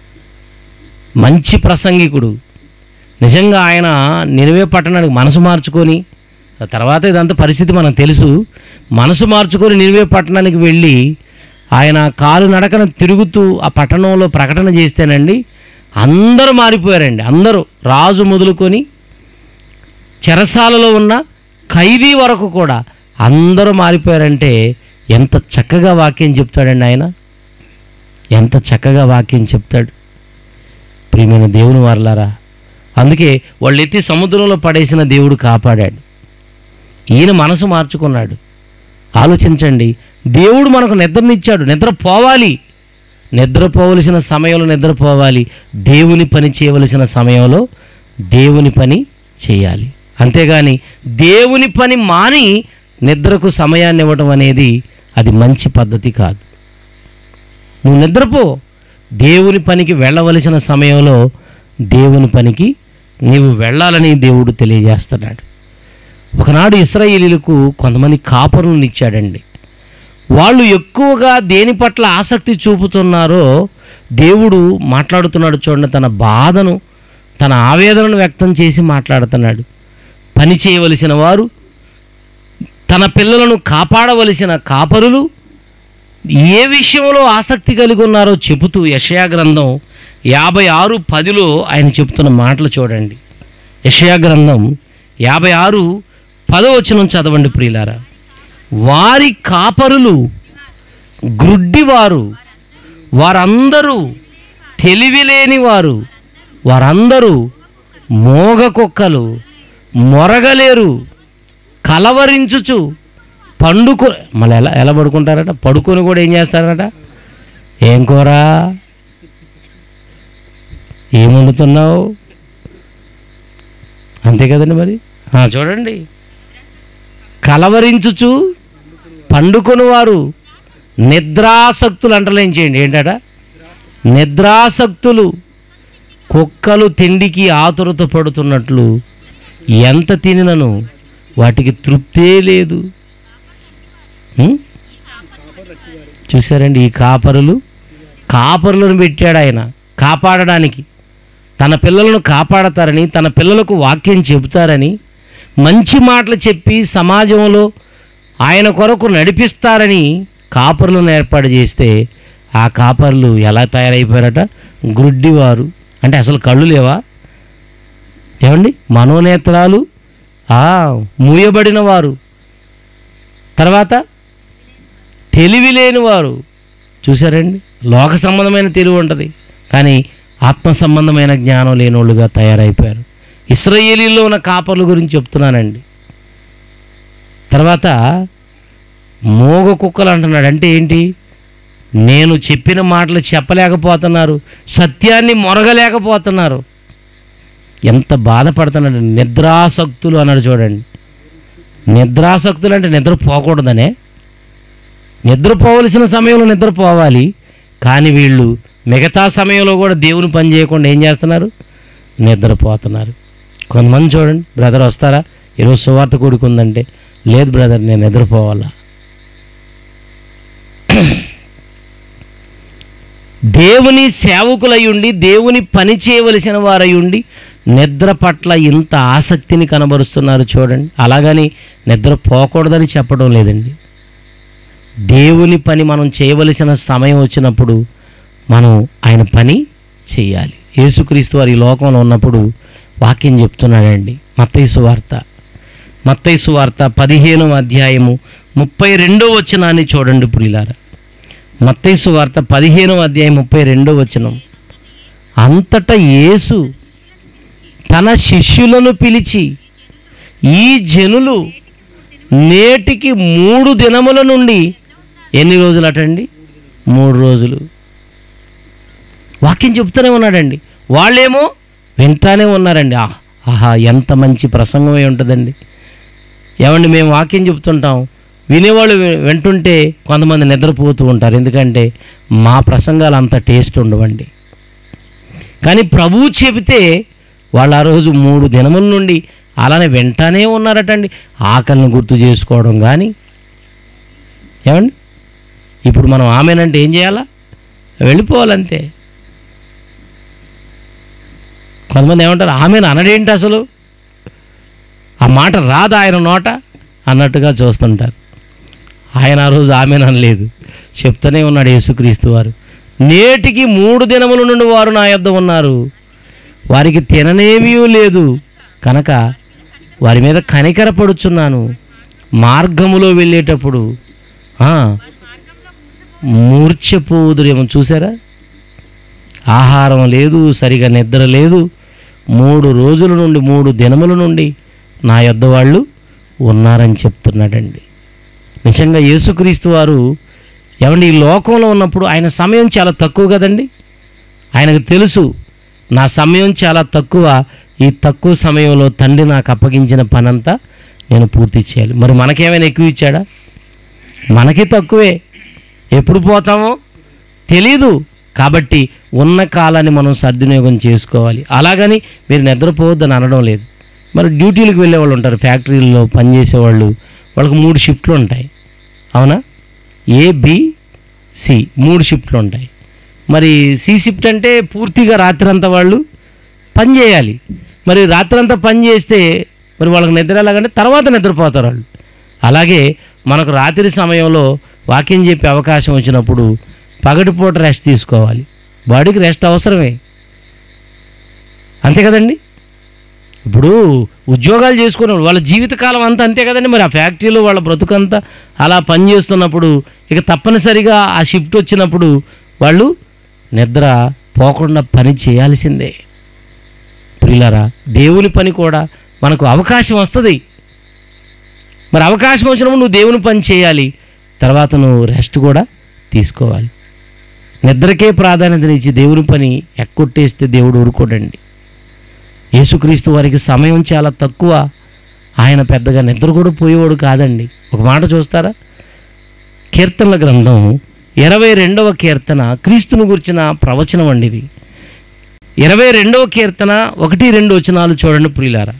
మంచి ప్రసంగికుడు నిజంగా ఆయన నిలవే పట్టణానికి మనసు మార్చుకొని ఆ తర్వాత ఇదంతా పరిస్థితి మనకు తెలుసు మనసు మార్చుకొని నిలవే పట్టణానికి వెళ్ళి ఆయన కాలు నడకన తిరుగుతూ ఆ పట్టణంలో ప్రకటన చేస్తేనండి అందరూ మారిపోయారండి అందరూ రాజు మొదలుకొని చెరసాలలో ఉన్న ఖైదీ వరకు కూడా అందరూ మారిపోయారంటే ఎంత చక్కగా వాక్యం చెప్తాడండి ఆయన ఎంత చక్కగా వాక్యం చెప్తాడు ప్రియమైన దేవుని వారలారా అందుకే వాళ్ళు ఎత్తి సముద్రంలో పడేసిన దేవుడు కాపాడాడు ఈయన మనసు మార్చుకున్నాడు ఆలోచించండి దేవుడు మనకు నిద్రనిచ్చాడు నిద్ర పోవాలి నిద్రపోవలసిన సమయంలో నిద్రపోవాలి దేవుని పని చేయవలసిన సమయంలో దేవుని పని చేయాలి అంతేగాని దేవుని పని మాని నిద్రకు సమయాన్ని ఇవ్వడం అనేది అది మంచి పద్ధతి కాదు నువ్వు నిద్రపో దేవుని పనికి వెళ్ళవలసిన సమయంలో దేవుని పనికి నీవు వెళ్ళాలని దేవుడు తెలియజేస్తున్నాడు ఒకనాడు ఇస్రాయేలీలకు కొంతమంది కాపరులను ఇచ్చాడండి వాళ్ళు ఎక్కువగా దేని పట్ల ఆసక్తి చూపుతున్నారో దేవుడు మాట్లాడుతున్నాడు చూడండి తన బాధను తన ఆవేదనను వ్యక్తం చేసి మాట్లాడుతున్నాడు పని చేయవలసిన వారు తన పిల్లలను కాపాడవలసిన కాపరులు ఏ విషయంలో ఆసక్తి కలిగి ఉన్నారో చెబుతూ యషయా గ్రంథం యాభై ఆరు పదిలో ఆయన చెప్తున్న మాటలు చూడండి యషయా గ్రంథం యాభై ఆరు పదో వచనం చదవండి ప్రియులారా వారి కాపరులు గ్రుడ్డివారు వారందరూ తెలివిలేని వారు వారందరూ మోగ కుక్కలు మొరగలేరు కలవరించుచు పండుకో మళ్ళీ ఎలా ఎలా పడుకుంటారట పడుకొని కూడా ఏం చేస్తారట ఏం కూర ఏం వండుతున్నావు అంతే కదండి మరి ఆ, చూడండి కలవరించుచు పండుకొని వారు నిద్రాసక్తులు అంటలేం చేయండి ఏంటట నిద్రాసక్తులు కుక్కలు తిండికి ఆతురత పడుతున్నట్లు ఎంత తినినను వాటికి తృప్తే లేదు ఉం? చూసారండి ఈ కాపరులు కాపరులను పెట్టాడు ఆయన కాపాడడానికి తన పిల్లలను కాపాడతారని తన పిల్లలకు వాక్యం చెబుతారని మంచి మాటలు చెప్పి సమాజంలో ఆయన కొరకు నడిపిస్తారని కాపరులను ఏర్పాటు చేస్తే ఆ కాపర్లు ఎలా తయారైపోయారట గ్రుడ్డివారు అంటే అసలు కళ్ళు లేవా ఏమండి మనోనేత్రాలు ఆ, మూయబడిన వారు తర్వాత తెలివి లేని వారు చూసారండి లోక సంబంధమైన తెలివి ఉంటుంది కానీ ఆత్మ సంబంధమైన జ్ఞానం లేనోళ్ళుగా తయారైపోయారు ఇస్రాయేలీలో ఉన్న కాపర్ల గురించి చెప్తున్నానండి తర్వాత మోగ కుక్కలు అంటున్నాడు అంటే ఏంటి నేను చెప్పిన మాటలు చెప్పలేకపోతున్నారు సత్యాన్ని మొరగలేకపోతున్నారు ఎంత బాధపడుతున్నాడు నిద్రాసక్తులు అన్నాడు చూడండి నిద్రాసక్తులు అంటే నిద్రపోకూడదనే నిద్రపోవలసిన సమయంలో నిద్రపోవాలి కానీ వీళ్ళు మిగతా సమయంలో కూడా దేవుని పని చేయకుండా ఏం చేస్తున్నారు నిద్రపోతున్నారు కొంతమంది చూడండి బ్రదర్ వస్తారా ఈరోజు సువార్త కూడుకుందంటే లేదు బ్రదర్ నేను నిద్రపోవాలా దేవుని సేవకులై ఉండి దేవుని పని చేయవలసిన వారై ఉండి నిద్ర పట్ల ఇంత ఆసక్తిని కనబరుస్తున్నారు చూడండి అలాగని నిద్ర పోకూడదని చెప్పడం లేదండి దేవుని పని మనం చేయవలసిన సమయం వచ్చినప్పుడు మనం ఆయన పని చేయాలి యేసుక్రీస్తు వారి ఈ లోకంలో ఉన్నప్పుడు వాక్యం చెప్తున్నాడండి మత్తైసు వార్త మత్తైసు వార్త పదిహేనవ అధ్యాయము ముప్పై రెండో వచనాన్ని చూడండి పురిలారా మత్తైసు వార్త పదిహేనవ అధ్యాయం ముప్పై రెండో వచనం అంతటా యేసు తన శిష్యులను పిలిచి ఈ జనులు నేటికి మూడు దినముల నుండి ఎన్ని రోజులు అటండి మూడు రోజులు వాక్యం చెప్తూనే ఉన్నాడండి వాళ్ళేమో వింటానే ఉన్నారండి ఆహ్, ఆహా ఎంత మంచి ప్రసంగమై ఉంటుందండి ఏమండి మేము వాక్యం చెప్తుంటాం వినేవాళ్ళు వి- వింటుంటే కొంతమంది నిద్రపోతూ ఉంటారు ఎందుకంటే మా ప్రసంగాలు అంత టేస్ట్ ఉండవండి కానీ ప్రభువు చెబితే వాళ్ళు ఆ రోజు మూడు దినముల నుండి అలానే వింటానే ఉన్నారటండి ఆకలిని గుర్తు చేసుకోవడం కానీ ఏమండి ఇప్పుడు మనం ఆమెనంటే ఏం చేయాలా వెళ్ళిపోవాలంతే కొంతమంది ఏమంటారు ఆమెను అనడేంటి అసలు ఆ మాట రాదు ఆయన నోట అన్నట్టుగా చూస్తుంటారు ఆయన ఆ రోజు ఆమెను అనలేదు చెప్తూనే ఉన్నాడు యేసుక్రీస్తు వారు నేటికి మూడు దినముల నుండి వారు నా యొద్ద ఉన్నారు వారికి తిననేమీ లేదు కనుక వారి మీద కనికరపడుచున్నాను మార్గములో వెళ్ళేటప్పుడు ఆ, మూర్ఛపోదురేమో చూసారా ఆహారం లేదు సరిగా నిద్ర లేదు మూడు రోజుల నుండి మూడు దినముల నుండి నా యొద్ద వాళ్ళు ఉన్నారని చెప్తున్నాడండి నిజంగా యేసుక్రీస్తు వారు ఏమండి ఈ లోకంలో ఉన్నప్పుడు ఆయన సమయం చాలా తక్కువ కదండి ఆయనకు తెలుసు నా సమయం చాలా తక్కువ ఈ తక్కువ సమయంలో తండ్రి నాకు అప్పగించిన పనంతా నేను పూర్తి చేయాలి మరి మనకేమైనా ఎక్కువ ఇచ్చాడా మనకి తక్కువే ఎప్పుడు పోతామో తెలీదు కాబట్టి ఉన్న కాలాన్ని మనం సద్వినియోగం చేసుకోవాలి అలాగని మీరు నిద్రపోవద్దని అనడం లేదు మరి డ్యూటీలకు వెళ్ళే వాళ్ళు ఉంటారు ఫ్యాక్టరీల్లో పనిచేసేవాళ్ళు వాళ్ళకి మూడు షిఫ్ట్లు ఉంటాయి అవునా ఏ బి సి మూడు షిఫ్ట్లు ఉంటాయి మరి సి షిఫ్ట్ అంటే పూర్తిగా రాత్రంతా వాళ్ళు పని చేయాలి మరి రాత్రంతా పని చేస్తే మరి వాళ్ళకి నిద్ర ఎలాగంటే తర్వాత నిద్రపోతారు వాళ్ళు అలాగే మనకు రాత్రి సమయంలో వాక్యం చెప్పే అవకాశం వచ్చినప్పుడు పగటిపూట రెస్ట్ తీసుకోవాలి బాడీకి రెస్ట్ అవసరమే అంతే కదండి ఇప్పుడు ఉద్యోగాలు చేసుకునే వాళ్ళ జీవితకాలం అంతా అంతే కదండి మరి ఆ ఫ్యాక్టరీలో వాళ్ళ బ్రతుకంతా అలా పని చేస్తున్నప్పుడు ఇక తప్పనిసరిగా ఆ షిఫ్ట్ వచ్చినప్పుడు వాళ్ళు నిద్ర పోకుండా పని చేయాల్సిందే ప్రియులారా దేవుని పని కూడా మనకు అవకాశం వస్తుంది మరి అవకాశం వచ్చినప్పుడు నువ్వు దేవుని పని చేయాలి తర్వాత నువ్వు రెస్ట్ కూడా తీసుకోవాలి నిద్రకే ప్రాధాన్యతనిచ్చి దేవుని పని ఎక్కొట్టేస్తే దేవుడు ఊరుకోడండి యేసుక్రీస్తు వారికి సమయం చాలా తక్కువ ఆయన పెద్దగా నిద్ర కూడా పోయేవాడు కాదండి ఒక మాట చూస్తారా కీర్తనల గ్రంథం ఇరవై రెండవ కీర్తన క్రీస్తుని గురించిన ప్రవచనం అండి ఇది ఇరవై రెండవ కీర్తన ఒకటి రెండు వచనాలు చూడండి ప్రియులారా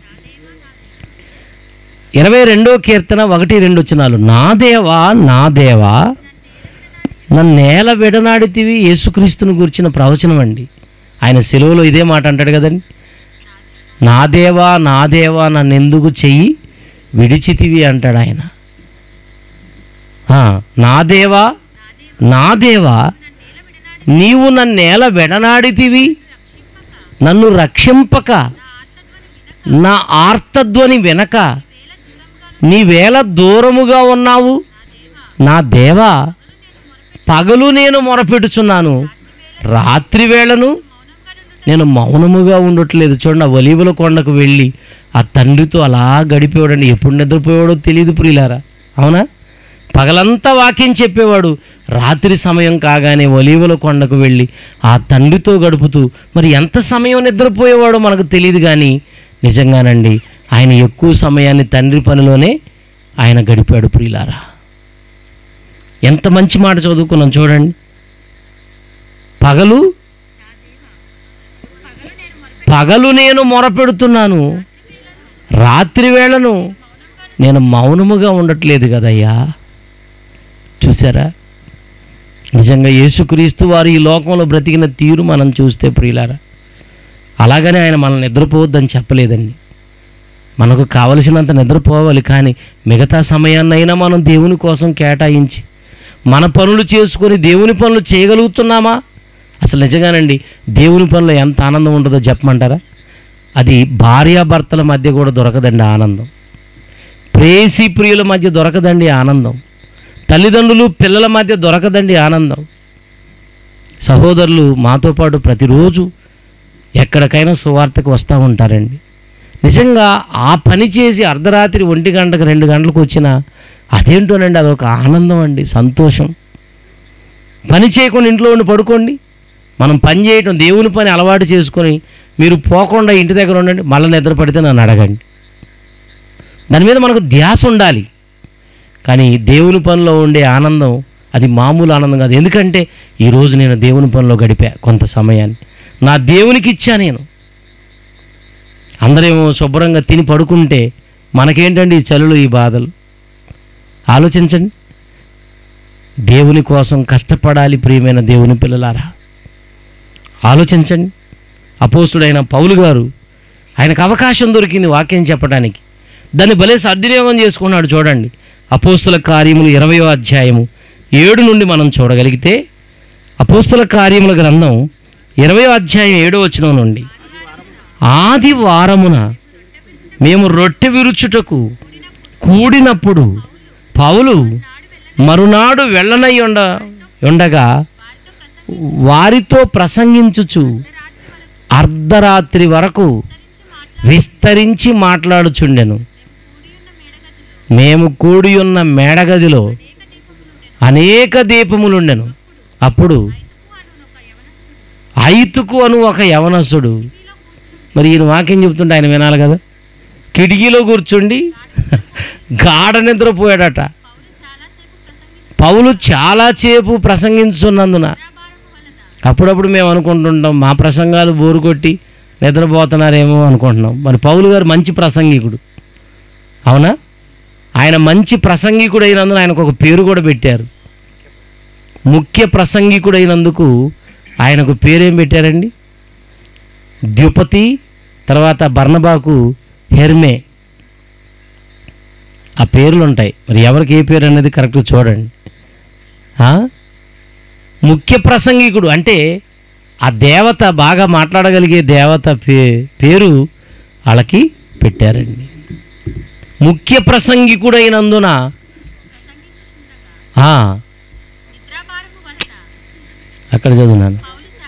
ఇరవై రెండవ కీర్తన ఒకటి రెండు వచనాలు నా దేవా నా దేవా నన్ను నేల విడనాడితివి యేసుక్రీస్తుని గురించిన ప్రవచనం అండి ఆయన సెలవులో ఇదే మాట అంటాడు కదండి నా దేవా నా దేవా నన్ను ఎందుకు చెయ్యి విడిచితివి అంటాడు ఆయన ఆ, నా దేవా నా దేవా నీవు నన్నేల వెడనాడితివి నన్ను రక్షింపక నా ఆర్తధ్వని వినక నీవేళ దూరముగా ఉన్నావు నా దేవా పగలు నేను మొరపెట్టుచున్నాను రాత్రి వేళను నేను మౌనముగా ఉండట్లేదు చూడండి ఆ ఒలీవల కొండకు వెళ్ళి ఆ తండ్రితో అలా గడిపేవాడండి ఎప్పుడు నిద్రపోయేవాడో తెలియదు ప్రియులారా అవునా పగలంతా వాక్యం చెప్పేవాడు రాత్రి సమయం కాగానే ఒలీవల కొండకు వెళ్ళి ఆ తండ్రితో గడుపుతూ మరి ఎంత సమయం నిద్రపోయేవాడో మనకు తెలియదు కానీ నిజంగానండి ఆయన ఎక్కువ సమయాన్ని తండ్రి పనిలోనే ఆయన గడిపాడు ప్రియులారా ఎంత మంచి మాట చదువుకున్నాం చూడండి పగలు పగలు నేను మొరపెడుతున్నాను రాత్రి వేళను నేను మౌనముగా ఉండట్లేదు కదయ్యా చూసారా నిజంగా యేసుక్రీస్తు వారు ఈ లోకంలో బ్రతికిన తీరు మనం చూస్తే ప్రియులారా అలాగనే ఆయన మనల్ని నిద్రపోవద్దని చెప్పలేదండి మనకు కావలసినంత నిద్రపోవాలి కానీ మిగతా సమయాన్నైనా మనం దేవుని కోసం కేటాయించి మన పనులు చేసుకొని దేవుని పనులు చేయగలుగుతున్నామా అసలు నిజంగానండి దేవుని పనులు ఎంత ఆనందం ఉంటుందో చెప్పమంటారా అది భార్యాభర్తల మధ్య కూడా దొరకదండి ఆ ఆనందం ప్రేసి ప్రియుల మధ్య దొరకదండి ఆ ఆనందం తల్లిదండ్రులు పిల్లల మధ్య దొరకదండి ఆనందం సహోదరులు మాతో పాటు ప్రతిరోజు ఎక్కడికైనా సువార్తకు వస్తూ ఉంటారండి నిజంగా ఆ పని చేసి అర్ధరాత్రి ఒంటి గంటకు రెండు గంటలకు వచ్చిన అదేంటోనండి అదొక ఆనందం అండి సంతోషం పని చేయకుండా ఇంట్లో ఉండి పడుకోండి మనం పని చేయటం దేవుని పని అలవాటు చేసుకొని మీరు పోకుండా ఇంటి దగ్గర ఉండండి మళ్ళీ నిద్ర పడితే నన్ను అడగండి దాని మీద మనకు ధ్యాస ఉండాలి కానీ దేవుని పనిలో ఉండే ఆనందం అది మామూలు ఆనందం కాదు ఎందుకంటే ఈరోజు నేను దేవుని పనిలో గడిపా కొంత సమయాన్ని నా దేవునికి ఇచ్చా నేను అందరేమో శుభ్రంగా తిని పడుకుంటే మనకేంటండి ఈ చలులు ఈ బాధలు ఆలోచించండి దేవుని కోసం కష్టపడాలి ప్రియమైన దేవుని పిల్లలారా ఆలోచించండి అపోస్తుడైన పౌలు గారు ఆయనకు అవకాశం దొరికింది వాక్యం చెప్పడానికి దాన్ని భలే సద్వినియోగం చేసుకున్నాడు చూడండి అపోస్తుల కార్యములు ఇరవయో అధ్యాయము ఏడు నుండి మనం చూడగలిగితే అపోస్తుల కార్యముల గ్రంథం ఇరవయో అధ్యాయం ఏడో వచనం నుండి ఆదివారమున మేము రొట్టె విరుచుటకు కూడినప్పుడు పౌలు మరునాడు వెళ్ళనై ఉండ ఉండగా వారితో ప్రసంగించుచు అర్ధరాత్రి వరకు విస్తరించి మాట్లాడుచుండెను మేము కూడి ఉన్న మేడగదిలో అనేక దీపములుండెను అప్పుడు ఐతుకు అను ఒక యవనస్తుడు మరి ఈయన వాక్యం చెప్తుంటే ఆయన వినాలి కదా కిటికీలో కూర్చుండి గాఢ నిద్రపోయాడట పౌలు చాలాసేపు ప్రసంగించున్నందున అప్పుడప్పుడు మేము అనుకుంటుంటాం మా ప్రసంగాలు బోరు కొట్టి నిద్రపోతున్నారేమో అనుకుంటున్నాం మరి పౌలు గారు మంచి ప్రసంగికుడు అవునా ఆయన మంచి ప్రసంగికుడు అయినందున ఆయనకు ఒక పేరు కూడా పెట్టారు ముఖ్య ప్రసంగికుడు అయినందుకు ఆయనకు పేరేం పెట్టారండి ద్యుపతి తర్వాత బర్ణబాకు హెర్మే ఆ పేర్లు ఉంటాయి మరి ఎవరికి ఏ పేరు అనేది కరెక్ట్ చూడండి ఆ? ముఖ్య ప్రసంగికుడు అంటే ఆ దేవత బాగా మాట్లాడగలిగే దేవత పే పేరు వాళ్ళకి పెట్టారండి ముఖ్య ప్రసంగికుడైనందున ఆ, అక్కడ చదువున్నాను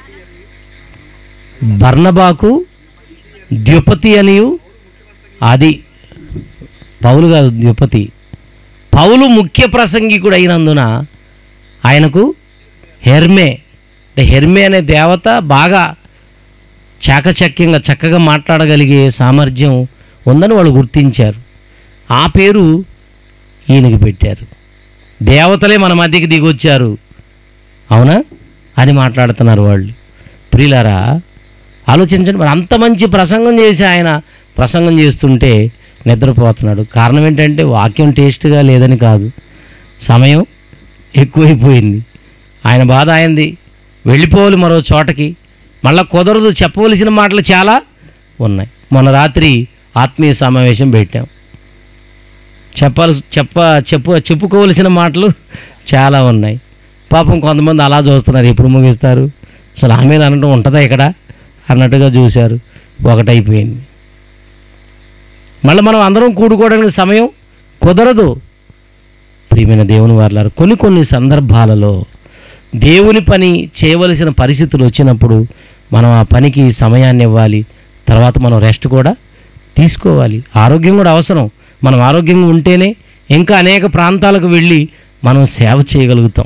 బర్ణబాకు ద్యుపతి అనియు అది పౌలు కాదు ద్యుపతి పౌలు ముఖ్య ప్రసంగికుడు అయినందున ఆయనకు హెర్మే అంటే హెర్మే అనే దేవత బాగా చాకచక్యంగా చక్కగా మాట్లాడగలిగే సామర్థ్యం ఉందని వాళ్ళు గుర్తించారు ఆ పేరు ఈయనకి పెట్టారు దేవతలే మన మధ్యకి దిగొచ్చారు అవునా అని మాట్లాడుతున్నారు వాళ్ళు ప్రియులారా ఆలోచించండి మరి అంత మంచి ప్రసంగం చేసి ఆయన ప్రసంగం చేస్తుంటే నిద్రపోతున్నాడు కారణం ఏంటంటే వాక్యం టేస్ట్గా లేదని కాదు సమయం ఎక్కువైపోయింది ఆయన బాధ అయింది వెళ్ళిపోవాలి మరో చోటకి మళ్ళా కుదరదు చెప్పవలసిన మాటలు చాలా ఉన్నాయి మొన్న రాత్రి ఆత్మీయ సమావేశం పెట్టాం చెప్పాలి చెప్ప చెప్పు చెప్పుకోవలసిన మాటలు చాలా ఉన్నాయి పాపం కొంతమంది అలా చూస్తున్నారు ఎప్పుడు ముగిస్తారు అసలు ఆమె అనడం ఉంటుందా ఇక్కడ అన్నట్టుగా చూశారు ఒకటైపోయింది మళ్ళీ మనం అందరం కూడుకోవడానికి సమయం కుదరదు ప్రియమైన దేవుని వారులారు కొన్ని కొన్ని సందర్భాలలో దేవుని పని చేయవలసిన పరిస్థితులు వచ్చినప్పుడు మనం ఆ పనికి సమయాన్ని ఇవ్వాలి తర్వాత మనం రెస్ట్ కూడా తీసుకోవాలి ఆరోగ్యం కూడా అవసరం మనం ఆరోగ్యంగా ఉంటేనే ఇంకా అనేక ప్రాంతాలకు వెళ్ళి మనం సేవ చేయగలుగుతాం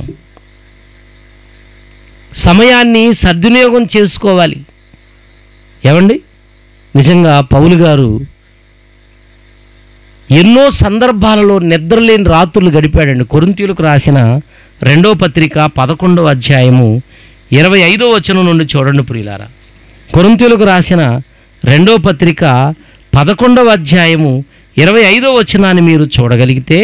సమయాన్ని సద్వినియోగం చేసుకోవాలి ఏమండి నిజంగా పౌలు గారు ఎన్నో సందర్భాలలో నిద్రలేని రాత్రులు గడిపాడండి కొరింతీయులకు రాసిన రెండో పత్రిక పదకొండవ అధ్యాయము ఇరవై ఐదో వచనం నుండి చూడండి ప్రియులారా కొరింతీయులకు రాసిన రెండో పత్రిక పదకొండవ అధ్యాయము ఇరవై ఐదో వచనాన్ని మీరు చూడగలిగితే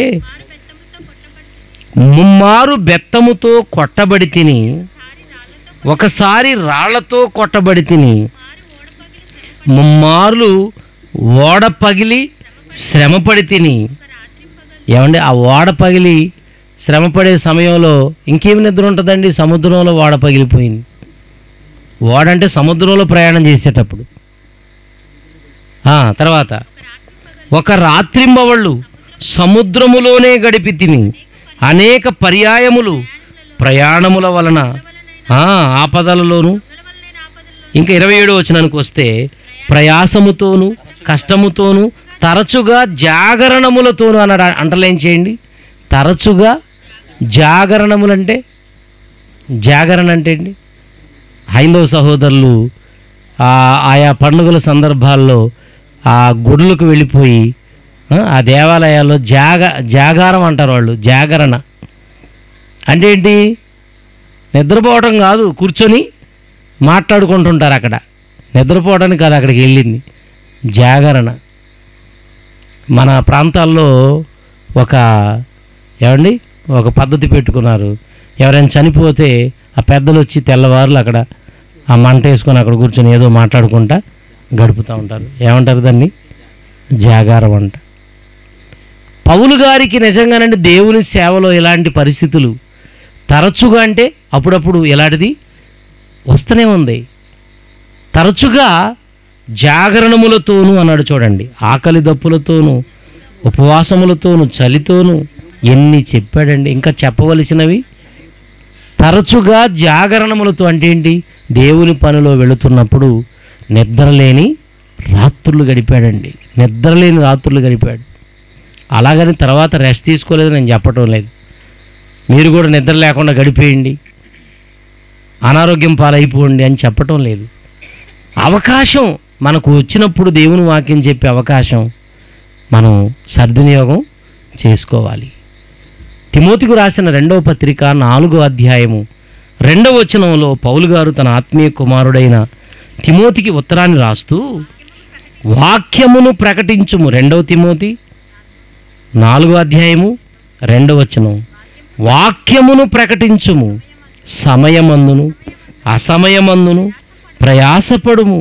ముమ్మారు బెత్తముతో కొట్టబడి తిని ఒకసారి రాళ్లతో కొట్టబడి తిని ముమ్మార్లు ఓడ పగిలి శ్రమపడి తిని ఏమండి ఆ ఓడ పగిలి శ్రమపడే సమయంలో ఇంకేమి నిద్ర ఉంటుందండి సముద్రంలో ఓడ పగిలిపోయింది ఓడ అంటే సముద్రంలో ప్రయాణం చేసేటప్పుడు ఆ, తర్వాత ఒక రాత్రింబవళ్ళు సముద్రములోనే గడిపి తిని అనేక పర్యాయములు ప్రయాణముల వలన ఆ, ఆపదలలోను ఇంకా ఇరవై ఏడో వచనానికి వస్తే ప్రయాసముతోను కష్టముతోను తరచుగా జాగరణములతోను అన్నాడు అంటలేం చేయండి తరచుగా జాగరణములంటే జాగరణ అంటే ఏంటి హైందవ సహోదరులు ఆ ఆయా పండుగల సందర్భాల్లో ఆ గుడులకు వెళ్ళిపోయి ఆ, ఆ దేవాలయాల్లో జాగ జాగారం అంటారు వాళ్ళు జాగరణ అంటే ఏంటి నిద్రపోవడం కాదు కూర్చొని మాట్లాడుకుంటుంటారు అక్కడ నిద్రపోవడానికి కాదు అక్కడికి వెళ్ళింది జాగరణ మన ప్రాంతాల్లో ఒక ఏమండి ఒక పద్ధతి పెట్టుకున్నారు ఎవరైనా చనిపోతే ఆ పెద్దలు వచ్చి తెల్లవారులు అక్కడ ఆ మంట వేసుకొని అక్కడ కూర్చొని ఏదో మాట్లాడుకుంటా గడుపుతూ ఉంటారు ఏమంటారు దాన్ని జాగారం అంట పౌలు గారికి నిజంగానండి దేవుని సేవలో ఇలాంటి పరిస్థితులు తరచుగా అంటే అప్పుడప్పుడు ఎలాంటిది వస్తూనే ఉంది తరచుగా జాగరణములతోనూ అన్నాడు చూడండి ఆకలి దప్పులతోనూ ఉపవాసములతోనూ చలితోనూ ఎన్ని చెప్పాడండి ఇంకా చెప్పవలసినవి తరచుగా జాగరణములతో అంటే ఏంటి దేవుని పనిలో వెళుతున్నప్పుడు నిద్రలేని రాత్రులు గడిపాడండి నిద్రలేని రాత్రులు గడిపాడు అలాగని తర్వాత రెస్ట్ తీసుకోలేదు నేను చెప్పటం లేదు మీరు కూడా నిద్ర లేకుండా గడిపేయండి అనారోగ్యం పాలైపోండి అని చెప్పటం లేదు అవకాశం మనకు వచ్చినప్పుడు దేవుని వాక్యం చెప్పే అవకాశం మనం సద్వినియోగం చేసుకోవాలి తిమోతికు రాసిన రెండవ పత్రిక నాలుగో అధ్యాయము రెండవ వచనంలో పౌలు గారు తన ఆత్మీయ కుమారుడైన తిమోతికి ఉత్తరాన్ని రాస్తూ వాక్యమును ప్రకటించుము రెండవ తిమోతి నాలుగో అధ్యాయము రెండవ వచనం వాక్యమును ప్రకటించుము సమయమందును అసమయమందును ప్రయాసపడుము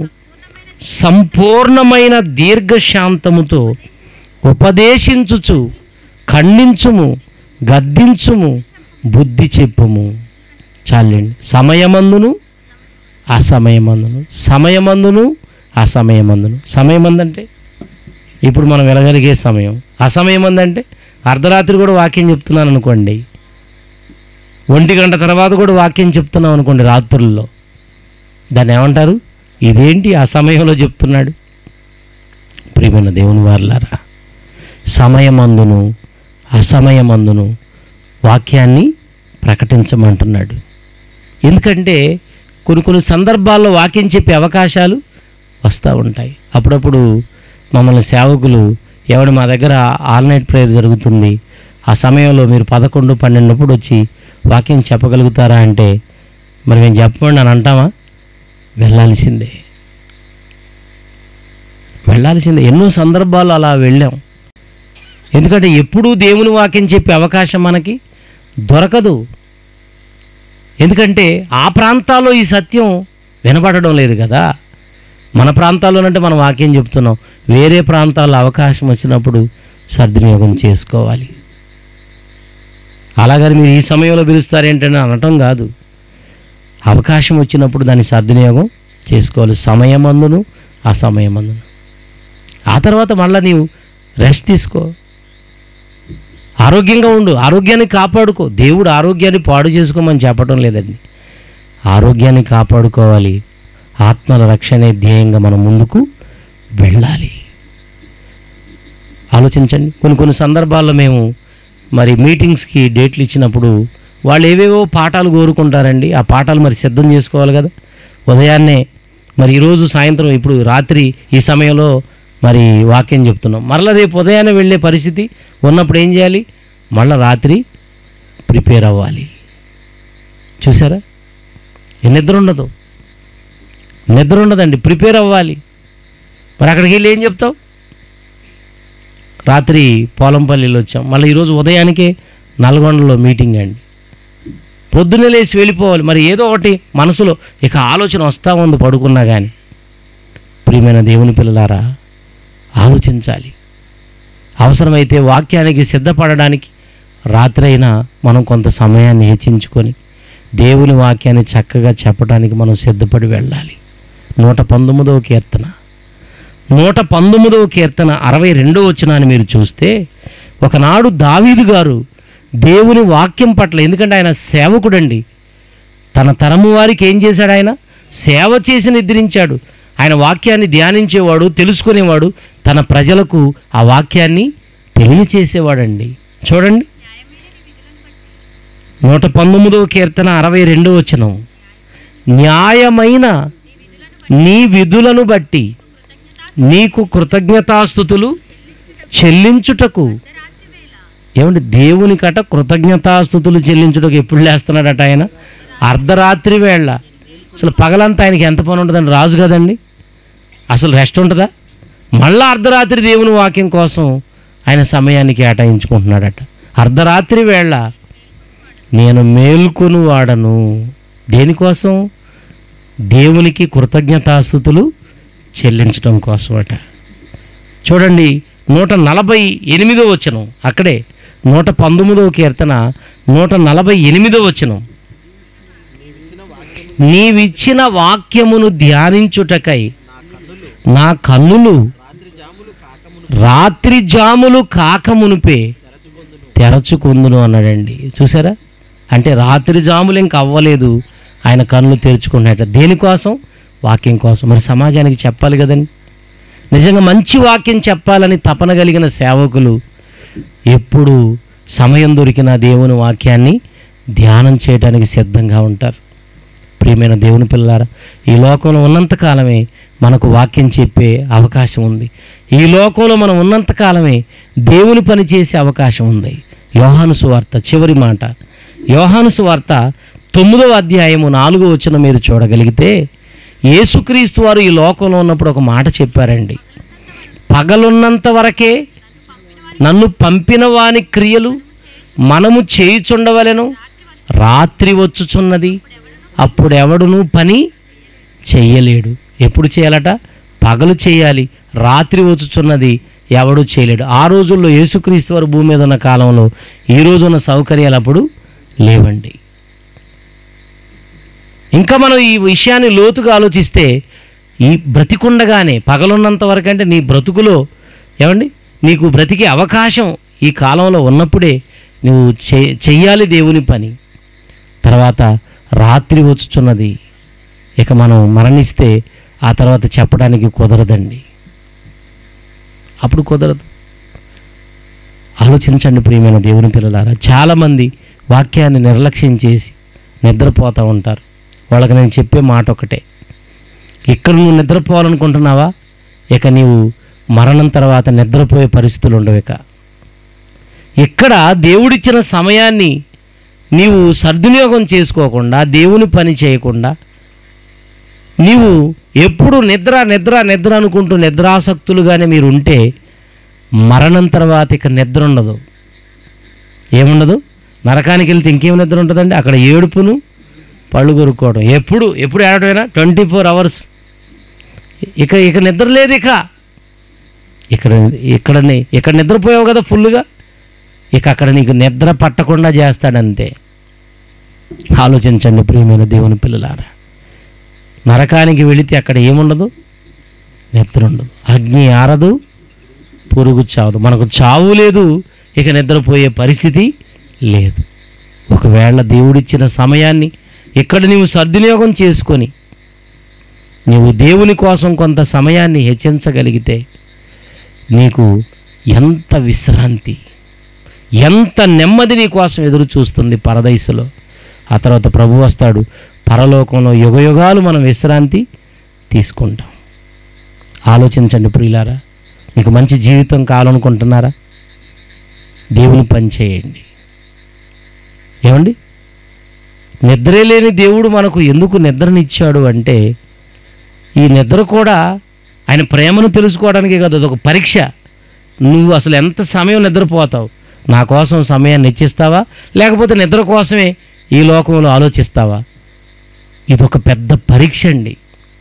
సంపూర్ణమైన దీర్ఘశాంతముతో ఉపదేశించుచు ఖండించుము గద్దించుము బుద్ధి చెప్పుము చాలండి సమయమందును అసమయమందును సమయమందును అసమయమందును సమయమందంటే ఇప్పుడు మనం వెళ్ళగలిగే సమయం అసమయమందంటే అర్ధరాత్రి కూడా వాక్యం చెప్తున్నాను అనుకోండి ఒంటి గంట తర్వాత కూడా వాక్యం చెప్తున్నాం అనుకోండి రాత్రుల్లో దాన్ని ఏమంటారు ఇదేంటి ఆ సమయంలో చెప్తున్నాడు ప్రియమైన దేవుని వారులారా సమయమందును అసమయమందును వాక్యాన్ని ప్రకటించమంటున్నాడు ఎందుకంటే కొన్ని కొన్ని సందర్భాల్లో వాక్యం చెప్పే అవకాశాలు వస్తూ ఉంటాయి అప్పుడప్పుడు మమ్మల్ని సేవకులు ఎవడు మా దగ్గర ఆల్ నైట్ ప్రేయర్ జరుగుతుంది ఆ సమయంలో మీరు పదకొండు పన్నెండుప్పుడు వచ్చి వాక్యం చెప్పగలుగుతారా అంటే మరి మేము చెప్పండి అని అంటామా వెళ్ళాల్సిందే వెళ్ళాల్సిందే ఎన్నో సందర్భాలు అలా వెళ్ళాం ఎందుకంటే ఎప్పుడూ దేవుని వాక్యం చెప్పే అవకాశం మనకి దొరకదు ఎందుకంటే ఆ ప్రాంతాల్లో ఈ సత్యం వినపడడం లేదు కదా మన ప్రాంతాల్లోనంటే మనం వాక్యం చెప్తున్నాం వేరే ప్రాంతాల్లో అవకాశం వచ్చినప్పుడు సద్వినియోగం చేసుకోవాలి అలాగని మీరు ఈ సమయంలో పిలుస్తారేంటని అనటం కాదు అవకాశం వచ్చినప్పుడు దాన్ని సద్వినియోగం చేసుకోవాలి సమయమందును అసమయమందును ఆ తర్వాత మళ్ళీ నీవు రెస్ట్ తీసుకో ఆరోగ్యంగా ఉండు ఆరోగ్యాన్ని కాపాడుకో దేవుడు ఆరోగ్యాన్ని పాడు చేసుకోమని చెప్పడం లేదండి ఆరోగ్యాన్ని కాపాడుకోవాలి ఆత్మల రక్షణే ధ్యేయంగా మనం ముందుకు వెళ్ళాలి ఆలోచించండి కొన్ని కొన్ని సందర్భాల్లో మేము మరి మీటింగ్స్కి డేట్లు ఇచ్చినప్పుడు వాళ్ళు ఏవేవో పాఠాలు కోరుకుంటారండి ఆ పాఠాలు మరి సిద్ధం చేసుకోవాలి కదా ఉదయాన్నే మరి ఈరోజు సాయంత్రం ఇప్పుడు రాత్రి ఈ సమయంలో మరి వాక్యం చెప్తున్నాం మరలా రేపు ఉదయాన్నే వెళ్ళే పరిస్థితి ఉన్నప్పుడు ఏం చేయాలి మళ్ళీ రాత్రి ప్రిపేర్ అవ్వాలి చూసారా ఈ నిద్ర ఉండదు నిద్ర ఉండదండి ప్రిపేర్ అవ్వాలి మరి అక్కడికి వెళ్ళి ఏం చెప్తావు రాత్రి పోలంపల్లిలో వచ్చాం మళ్ళీ ఈరోజు ఉదయానికే నల్గొండలో మీటింగ్ అండి పొద్దున్నే లేచి వెళ్ళిపోవాలి మరి ఏదో ఒకటి మనసులో ఇక ఆలోచన వస్తూ ఉంది పడుకున్నా కానీ ప్రియమైన దేవుని పిల్లలారా ఆలోచించాలి అవసరమైతే వాక్యానికి సిద్ధపడడానికి రాత్రైనా మనం కొంత సమయాన్ని హెచ్చించుకొని దేవుని వాక్యాన్ని చక్కగా చెప్పడానికి మనం సిద్ధపడి వెళ్ళాలి నూట పంతొమ్మిదవ కీర్తన నూట పంతొమ్మిదవ కీర్తన అరవై రెండవ వచనాన్ని మీరు చూస్తే ఒకనాడు దావీదు గారు దేవుని వాక్యం పట్ల ఎందుకంటే ఆయన సేవకుడండి తన తరము వారికి ఏం చేశాడు ఆయన సేవ చేసి నిద్రించాడు ఆయన వాక్యాన్ని ధ్యానించేవాడు తెలుసుకునేవాడు తన ప్రజలకు ఆ వాక్యాన్ని తెలియచేసేవాడండి చూడండి నూట పంతొమ్మిదవ కీర్తన అరవై రెండవ వచనం న్యాయమైన నీ విధులను బట్టి నీకు కృతజ్ఞతాస్థుతులు చెల్లించుటకు ఏమండి దేవునికట కృతజ్ఞతాస్థుతులు చెల్లించుటకు ఎప్పుడు లేస్తున్నాడట ఆయన అర్ధరాత్రి వేళ అసలు పగలంతా ఆయనకి ఎంత పని ఉంటుందండి రాజు కదండి అసలు రెస్ట్ ఉంటుందా మళ్ళా అర్ధరాత్రి దేవుని వాక్యం కోసం ఆయన సమయాన్ని కేటాయించుకుంటున్నాడట అర్ధరాత్రి వేళ నేను మేల్కొని వాడను దేనికోసం దేవునికి కృతజ్ఞతాస్థుతులు చెల్లించడం కోసమట చూడండి నూట నలభై ఎనిమిదో వచనం అక్కడే నూట పంతొమ్మిదవ కీర్తన నూట నలభై ఎనిమిదో వచనం నీవిచ్చిన వాక్యమును ధ్యానించుటకై నా కన్నులు నా కన్నులు రాత్రి జాములు కాకమును రాత్రి జాములు కాకమునుపే తెరచుకొందును తెరచుకుందును అన్నాడండి చూసారా అంటే రాత్రి జాములు ఇంక అవ్వలేదు ఆయన కన్నులు తెరుచుకున్నట్ట దేనికోసం వాక్యం కోసం మరి సమాజానికి చెప్పాలి కదండి నిజంగా మంచి వాక్యం చెప్పాలని తపన కలిగిన సేవకులు ఎప్పుడు సమయం దొరికిన దేవుని వాక్యాన్ని ధ్యానం చేయడానికి సిద్ధంగా ఉంటారు ప్రియమైన దేవుని పిల్లారా ఈ లోకంలో ఉన్నంతకాలమే మనకు వాక్యం చెప్పే అవకాశం ఉంది ఈ లోకంలో మనం ఉన్నంతకాలమే దేవుని పని చేసే అవకాశం ఉంది యోహాను సువార్త చివరి మాట యోహాను సువార్త తొమ్మిదవ అధ్యాయము నాలుగో వచ్చిన మీరు చూడగలిగితే యేసుక్రీస్తు వారు ఈ లోకంలో ఉన్నప్పుడు ఒక మాట చెప్పారండి పగలున్నంత వరకే నన్ను పంపిన వాని క్రియలు మనము చేయుచుండవలెను రాత్రి వచ్చుచున్నది అప్పుడు ఎవడును పని చెయ్యలేడు ఎప్పుడు చేయాలట పగలు చేయాలి రాత్రి వచ్చుచున్నది ఎవడు చేయలేడు ఆ రోజుల్లో యేసుక్రీస్తు వారు భూమి మీద ఉన్న కాలంలో ఈ రోజున్న సౌకర్యాలు అప్పుడు లేవండి ఇంకా మనం ఈ విషయాన్ని లోతుగా ఆలోచిస్తే ఈ బ్రతికుండగానే పగలున్నంత వరకు అంటే నీ బ్రతుకులో ఏమండి నీకు బ్రతికే అవకాశం ఈ కాలంలో ఉన్నప్పుడే నువ్వు చే చెయ్యాలి దేవుని పని తర్వాత రాత్రి వచ్చుచున్నది ఇక మనం మరణిస్తే ఆ తర్వాత చెప్పడానికి కుదరదండి అప్పుడు కుదరదు ఆలోచించండి ప్రియమైన దేవుని పిల్లలారా చాలామంది వాక్యాన్ని నిర్లక్ష్యం చేసి నిద్రపోతూ ఉంటారు వాళ్ళకి నేను చెప్పే మాట ఒకటే ఇక్కడ నువ్వు నిద్రపోవాలనుకుంటున్నావా ఇక నీవు మరణం తర్వాత నిద్రపోయే పరిస్థితులు ఉండవు ఇక ఇక్కడ దేవుడిచ్చిన సమయాన్ని నీవు సద్వినియోగం చేసుకోకుండా దేవుని పని చేయకుండా నీవు ఎప్పుడు నిద్ర నిద్ర నిద్ర అనుకుంటూ నిద్రాసక్తులుగానే మీరు ఉంటే మరణం తర్వాత ఇక నిద్ర ఉండదు ఏముండదు నరకానికి వెళ్తే ఇంకేం నిద్ర ఉంటుందండి అక్కడ ఏడుపును పళ్ళు కొరుక్కోవడం ఎప్పుడు ఎప్పుడు ఏడటమైనా ట్వంటీ ఫోర్ అవర్స్ ఇక ఇక నిద్ర లేదు ఇక ఇక్కడ ఇక్కడ ఇక్కడ నిద్రపోయావు కదా ఫుల్గా ఇక అక్కడ నీకు నిద్ర పట్టకుండా చేస్తాడంతే ఆలోచించండి ప్రియమైన దేవుని పిల్లలారా నరకానికి వెళితే అక్కడ ఏముండదు నిద్ర ఉండదు అగ్ని ఆరదు పురుగు చావదు మనకు చావు లేదు ఇక నిద్రపోయే పరిస్థితి లేదు ఒకవేళ దేవుడిచ్చిన సమయాన్ని ఇక్కడ నీవు సద్వినియోగం చేసుకొని నీవు దేవుని కోసం కొంత సమయాన్ని హెచ్చించగలిగితే నీకు ఎంత విశ్రాంతి ఎంత నెమ్మది నీ కోసం ఎదురు చూస్తుంది పరదైసులో ఆ తర్వాత ప్రభు వస్తాడు పరలోకంలో యుగయుగాలు మనం విశ్రాంతి తీసుకుంటాం ఆలోచించండి ప్రియులారా మీకు మంచి జీవితం కావాలనుకుంటున్నారా దేవుని పని చేయండి ఏమండి నిద్రే లేని దేవుడు మనకు ఎందుకు నిద్రనిచ్చాడు అంటే ఈ నిద్ర కూడా ఆయన ప్రేమను తెలుసుకోవడానికి కాదు అదొక పరీక్ష నువ్వు అసలు ఎంత సమయం నిద్రపోతావు నా కోసం సమయాన్ని ఇచ్చిస్తావా లేకపోతే నిద్ర కోసమే ఈ లోకంలో ఆలోచిస్తావా ఇదొక పెద్ద పరీక్ష అండి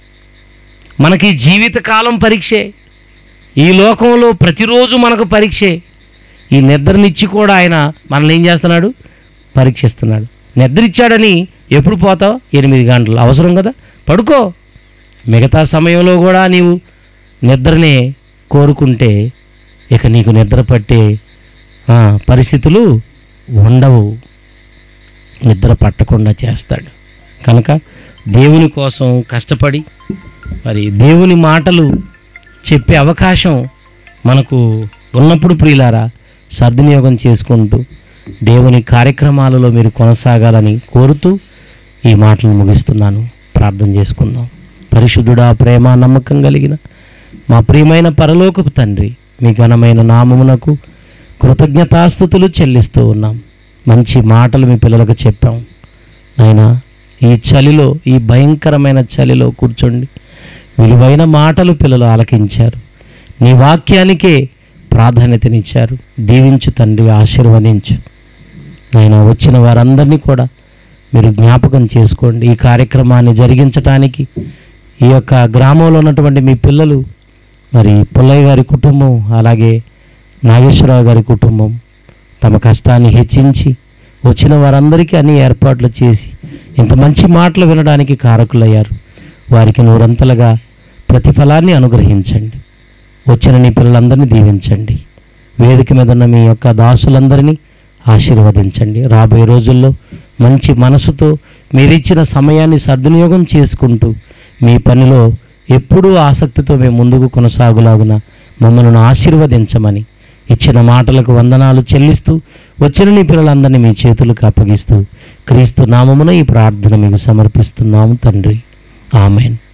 మనకి జీవితకాలం పరీక్షే ఈ లోకంలో ప్రతిరోజు మనకు పరీక్షే ఈ నిద్రనిచ్చి కూడా ఆయన మనల్ని ఏం చేస్తున్నాడు పరీక్షిస్తున్నాడు నిద్ర ఇచ్చాడని ఎప్పుడు పోతావు ఎనిమిది గంటలు అవసరం కదా పడుకో మిగతా సమయంలో కూడా నీవు నిద్రనే కోరుకుంటే ఇక నీకు నిద్ర పట్టే ఆ, పరిస్థితులు ఉండవు నిద్ర పట్టకుండా చేస్తాడు కనుక దేవుని కోసం కష్టపడి మరి దేవుని మాటలు చెప్పే అవకాశం మనకు ఉన్నప్పుడు ప్రియులారా సద్వినియోగం చేసుకుంటూ దేవుని కార్యక్రమాలలో మీరు కొనసాగాలని కోరుతూ ఈ మాటలు ముగిస్తున్నాను ప్రార్థన చేసుకుందాం పరిశుద్ధుడా ప్రేమ నమ్మకం కలిగిన మా ప్రియమైన పరలోకపు తండ్రి మీ ఘనమైన నామమునకు కృతజ్ఞతాస్థుతులు చెల్లిస్తూ ఉన్నాం మంచి మాటలు మీ పిల్లలకు చెప్పాం అయినా ఈ చలిలో ఈ భయంకరమైన చలిలో కూర్చోండి విలువైన మాటలు పిల్లలు ఆలకించారు నీ వాక్యానికే ప్రాధాన్యతనిచ్చారు దీవించు తండ్రి ఆశీర్వదించు ఆయన వచ్చిన వారందరినీ కూడా మీరు జ్ఞాపకం చేసుకోండి ఈ కార్యక్రమాన్ని జరిగించటానికి ఈ యొక్క గ్రామంలో ఉన్నటువంటి మీ పిల్లలు మరి పుల్లయ్య గారి కుటుంబం అలాగే నాగేశ్వరరావు గారి కుటుంబం తమ కష్టాన్ని హెచ్చించి వచ్చిన వారందరికీ అన్ని ఏర్పాట్లు చేసి ఇంత మంచి మాటలు వినడానికి కారకులయ్యారు వారికి నూరంతలుగా ప్రతిఫలాన్ని అనుగ్రహించండి వచ్చిన నీ పిల్లలందరినీ దీవించండి వేదిక మీద ఉన్న మీ యొక్క దాసులందరినీ ఆశీర్వదించండి రాబోయే రోజుల్లో మంచి మనసుతో మీరిచ్చిన సమయాన్ని సద్వినియోగం చేసుకుంటూ మీ పనిలో ఎప్పుడూ ఆసక్తితో మేము ముందుకు కొనసాగులాగున మమ్మల్ని ఆశీర్వదించమని ఇచ్చిన మాటలకు వందనాలు చెల్లిస్తూ వచ్చిన నీ పిల్లలందరినీ మీ చేతులకు అప్పగిస్తూ క్రీస్తు నామమున ఈ ప్రార్థన మీకు సమర్పిస్తున్నాము తండ్రి ఆమెన్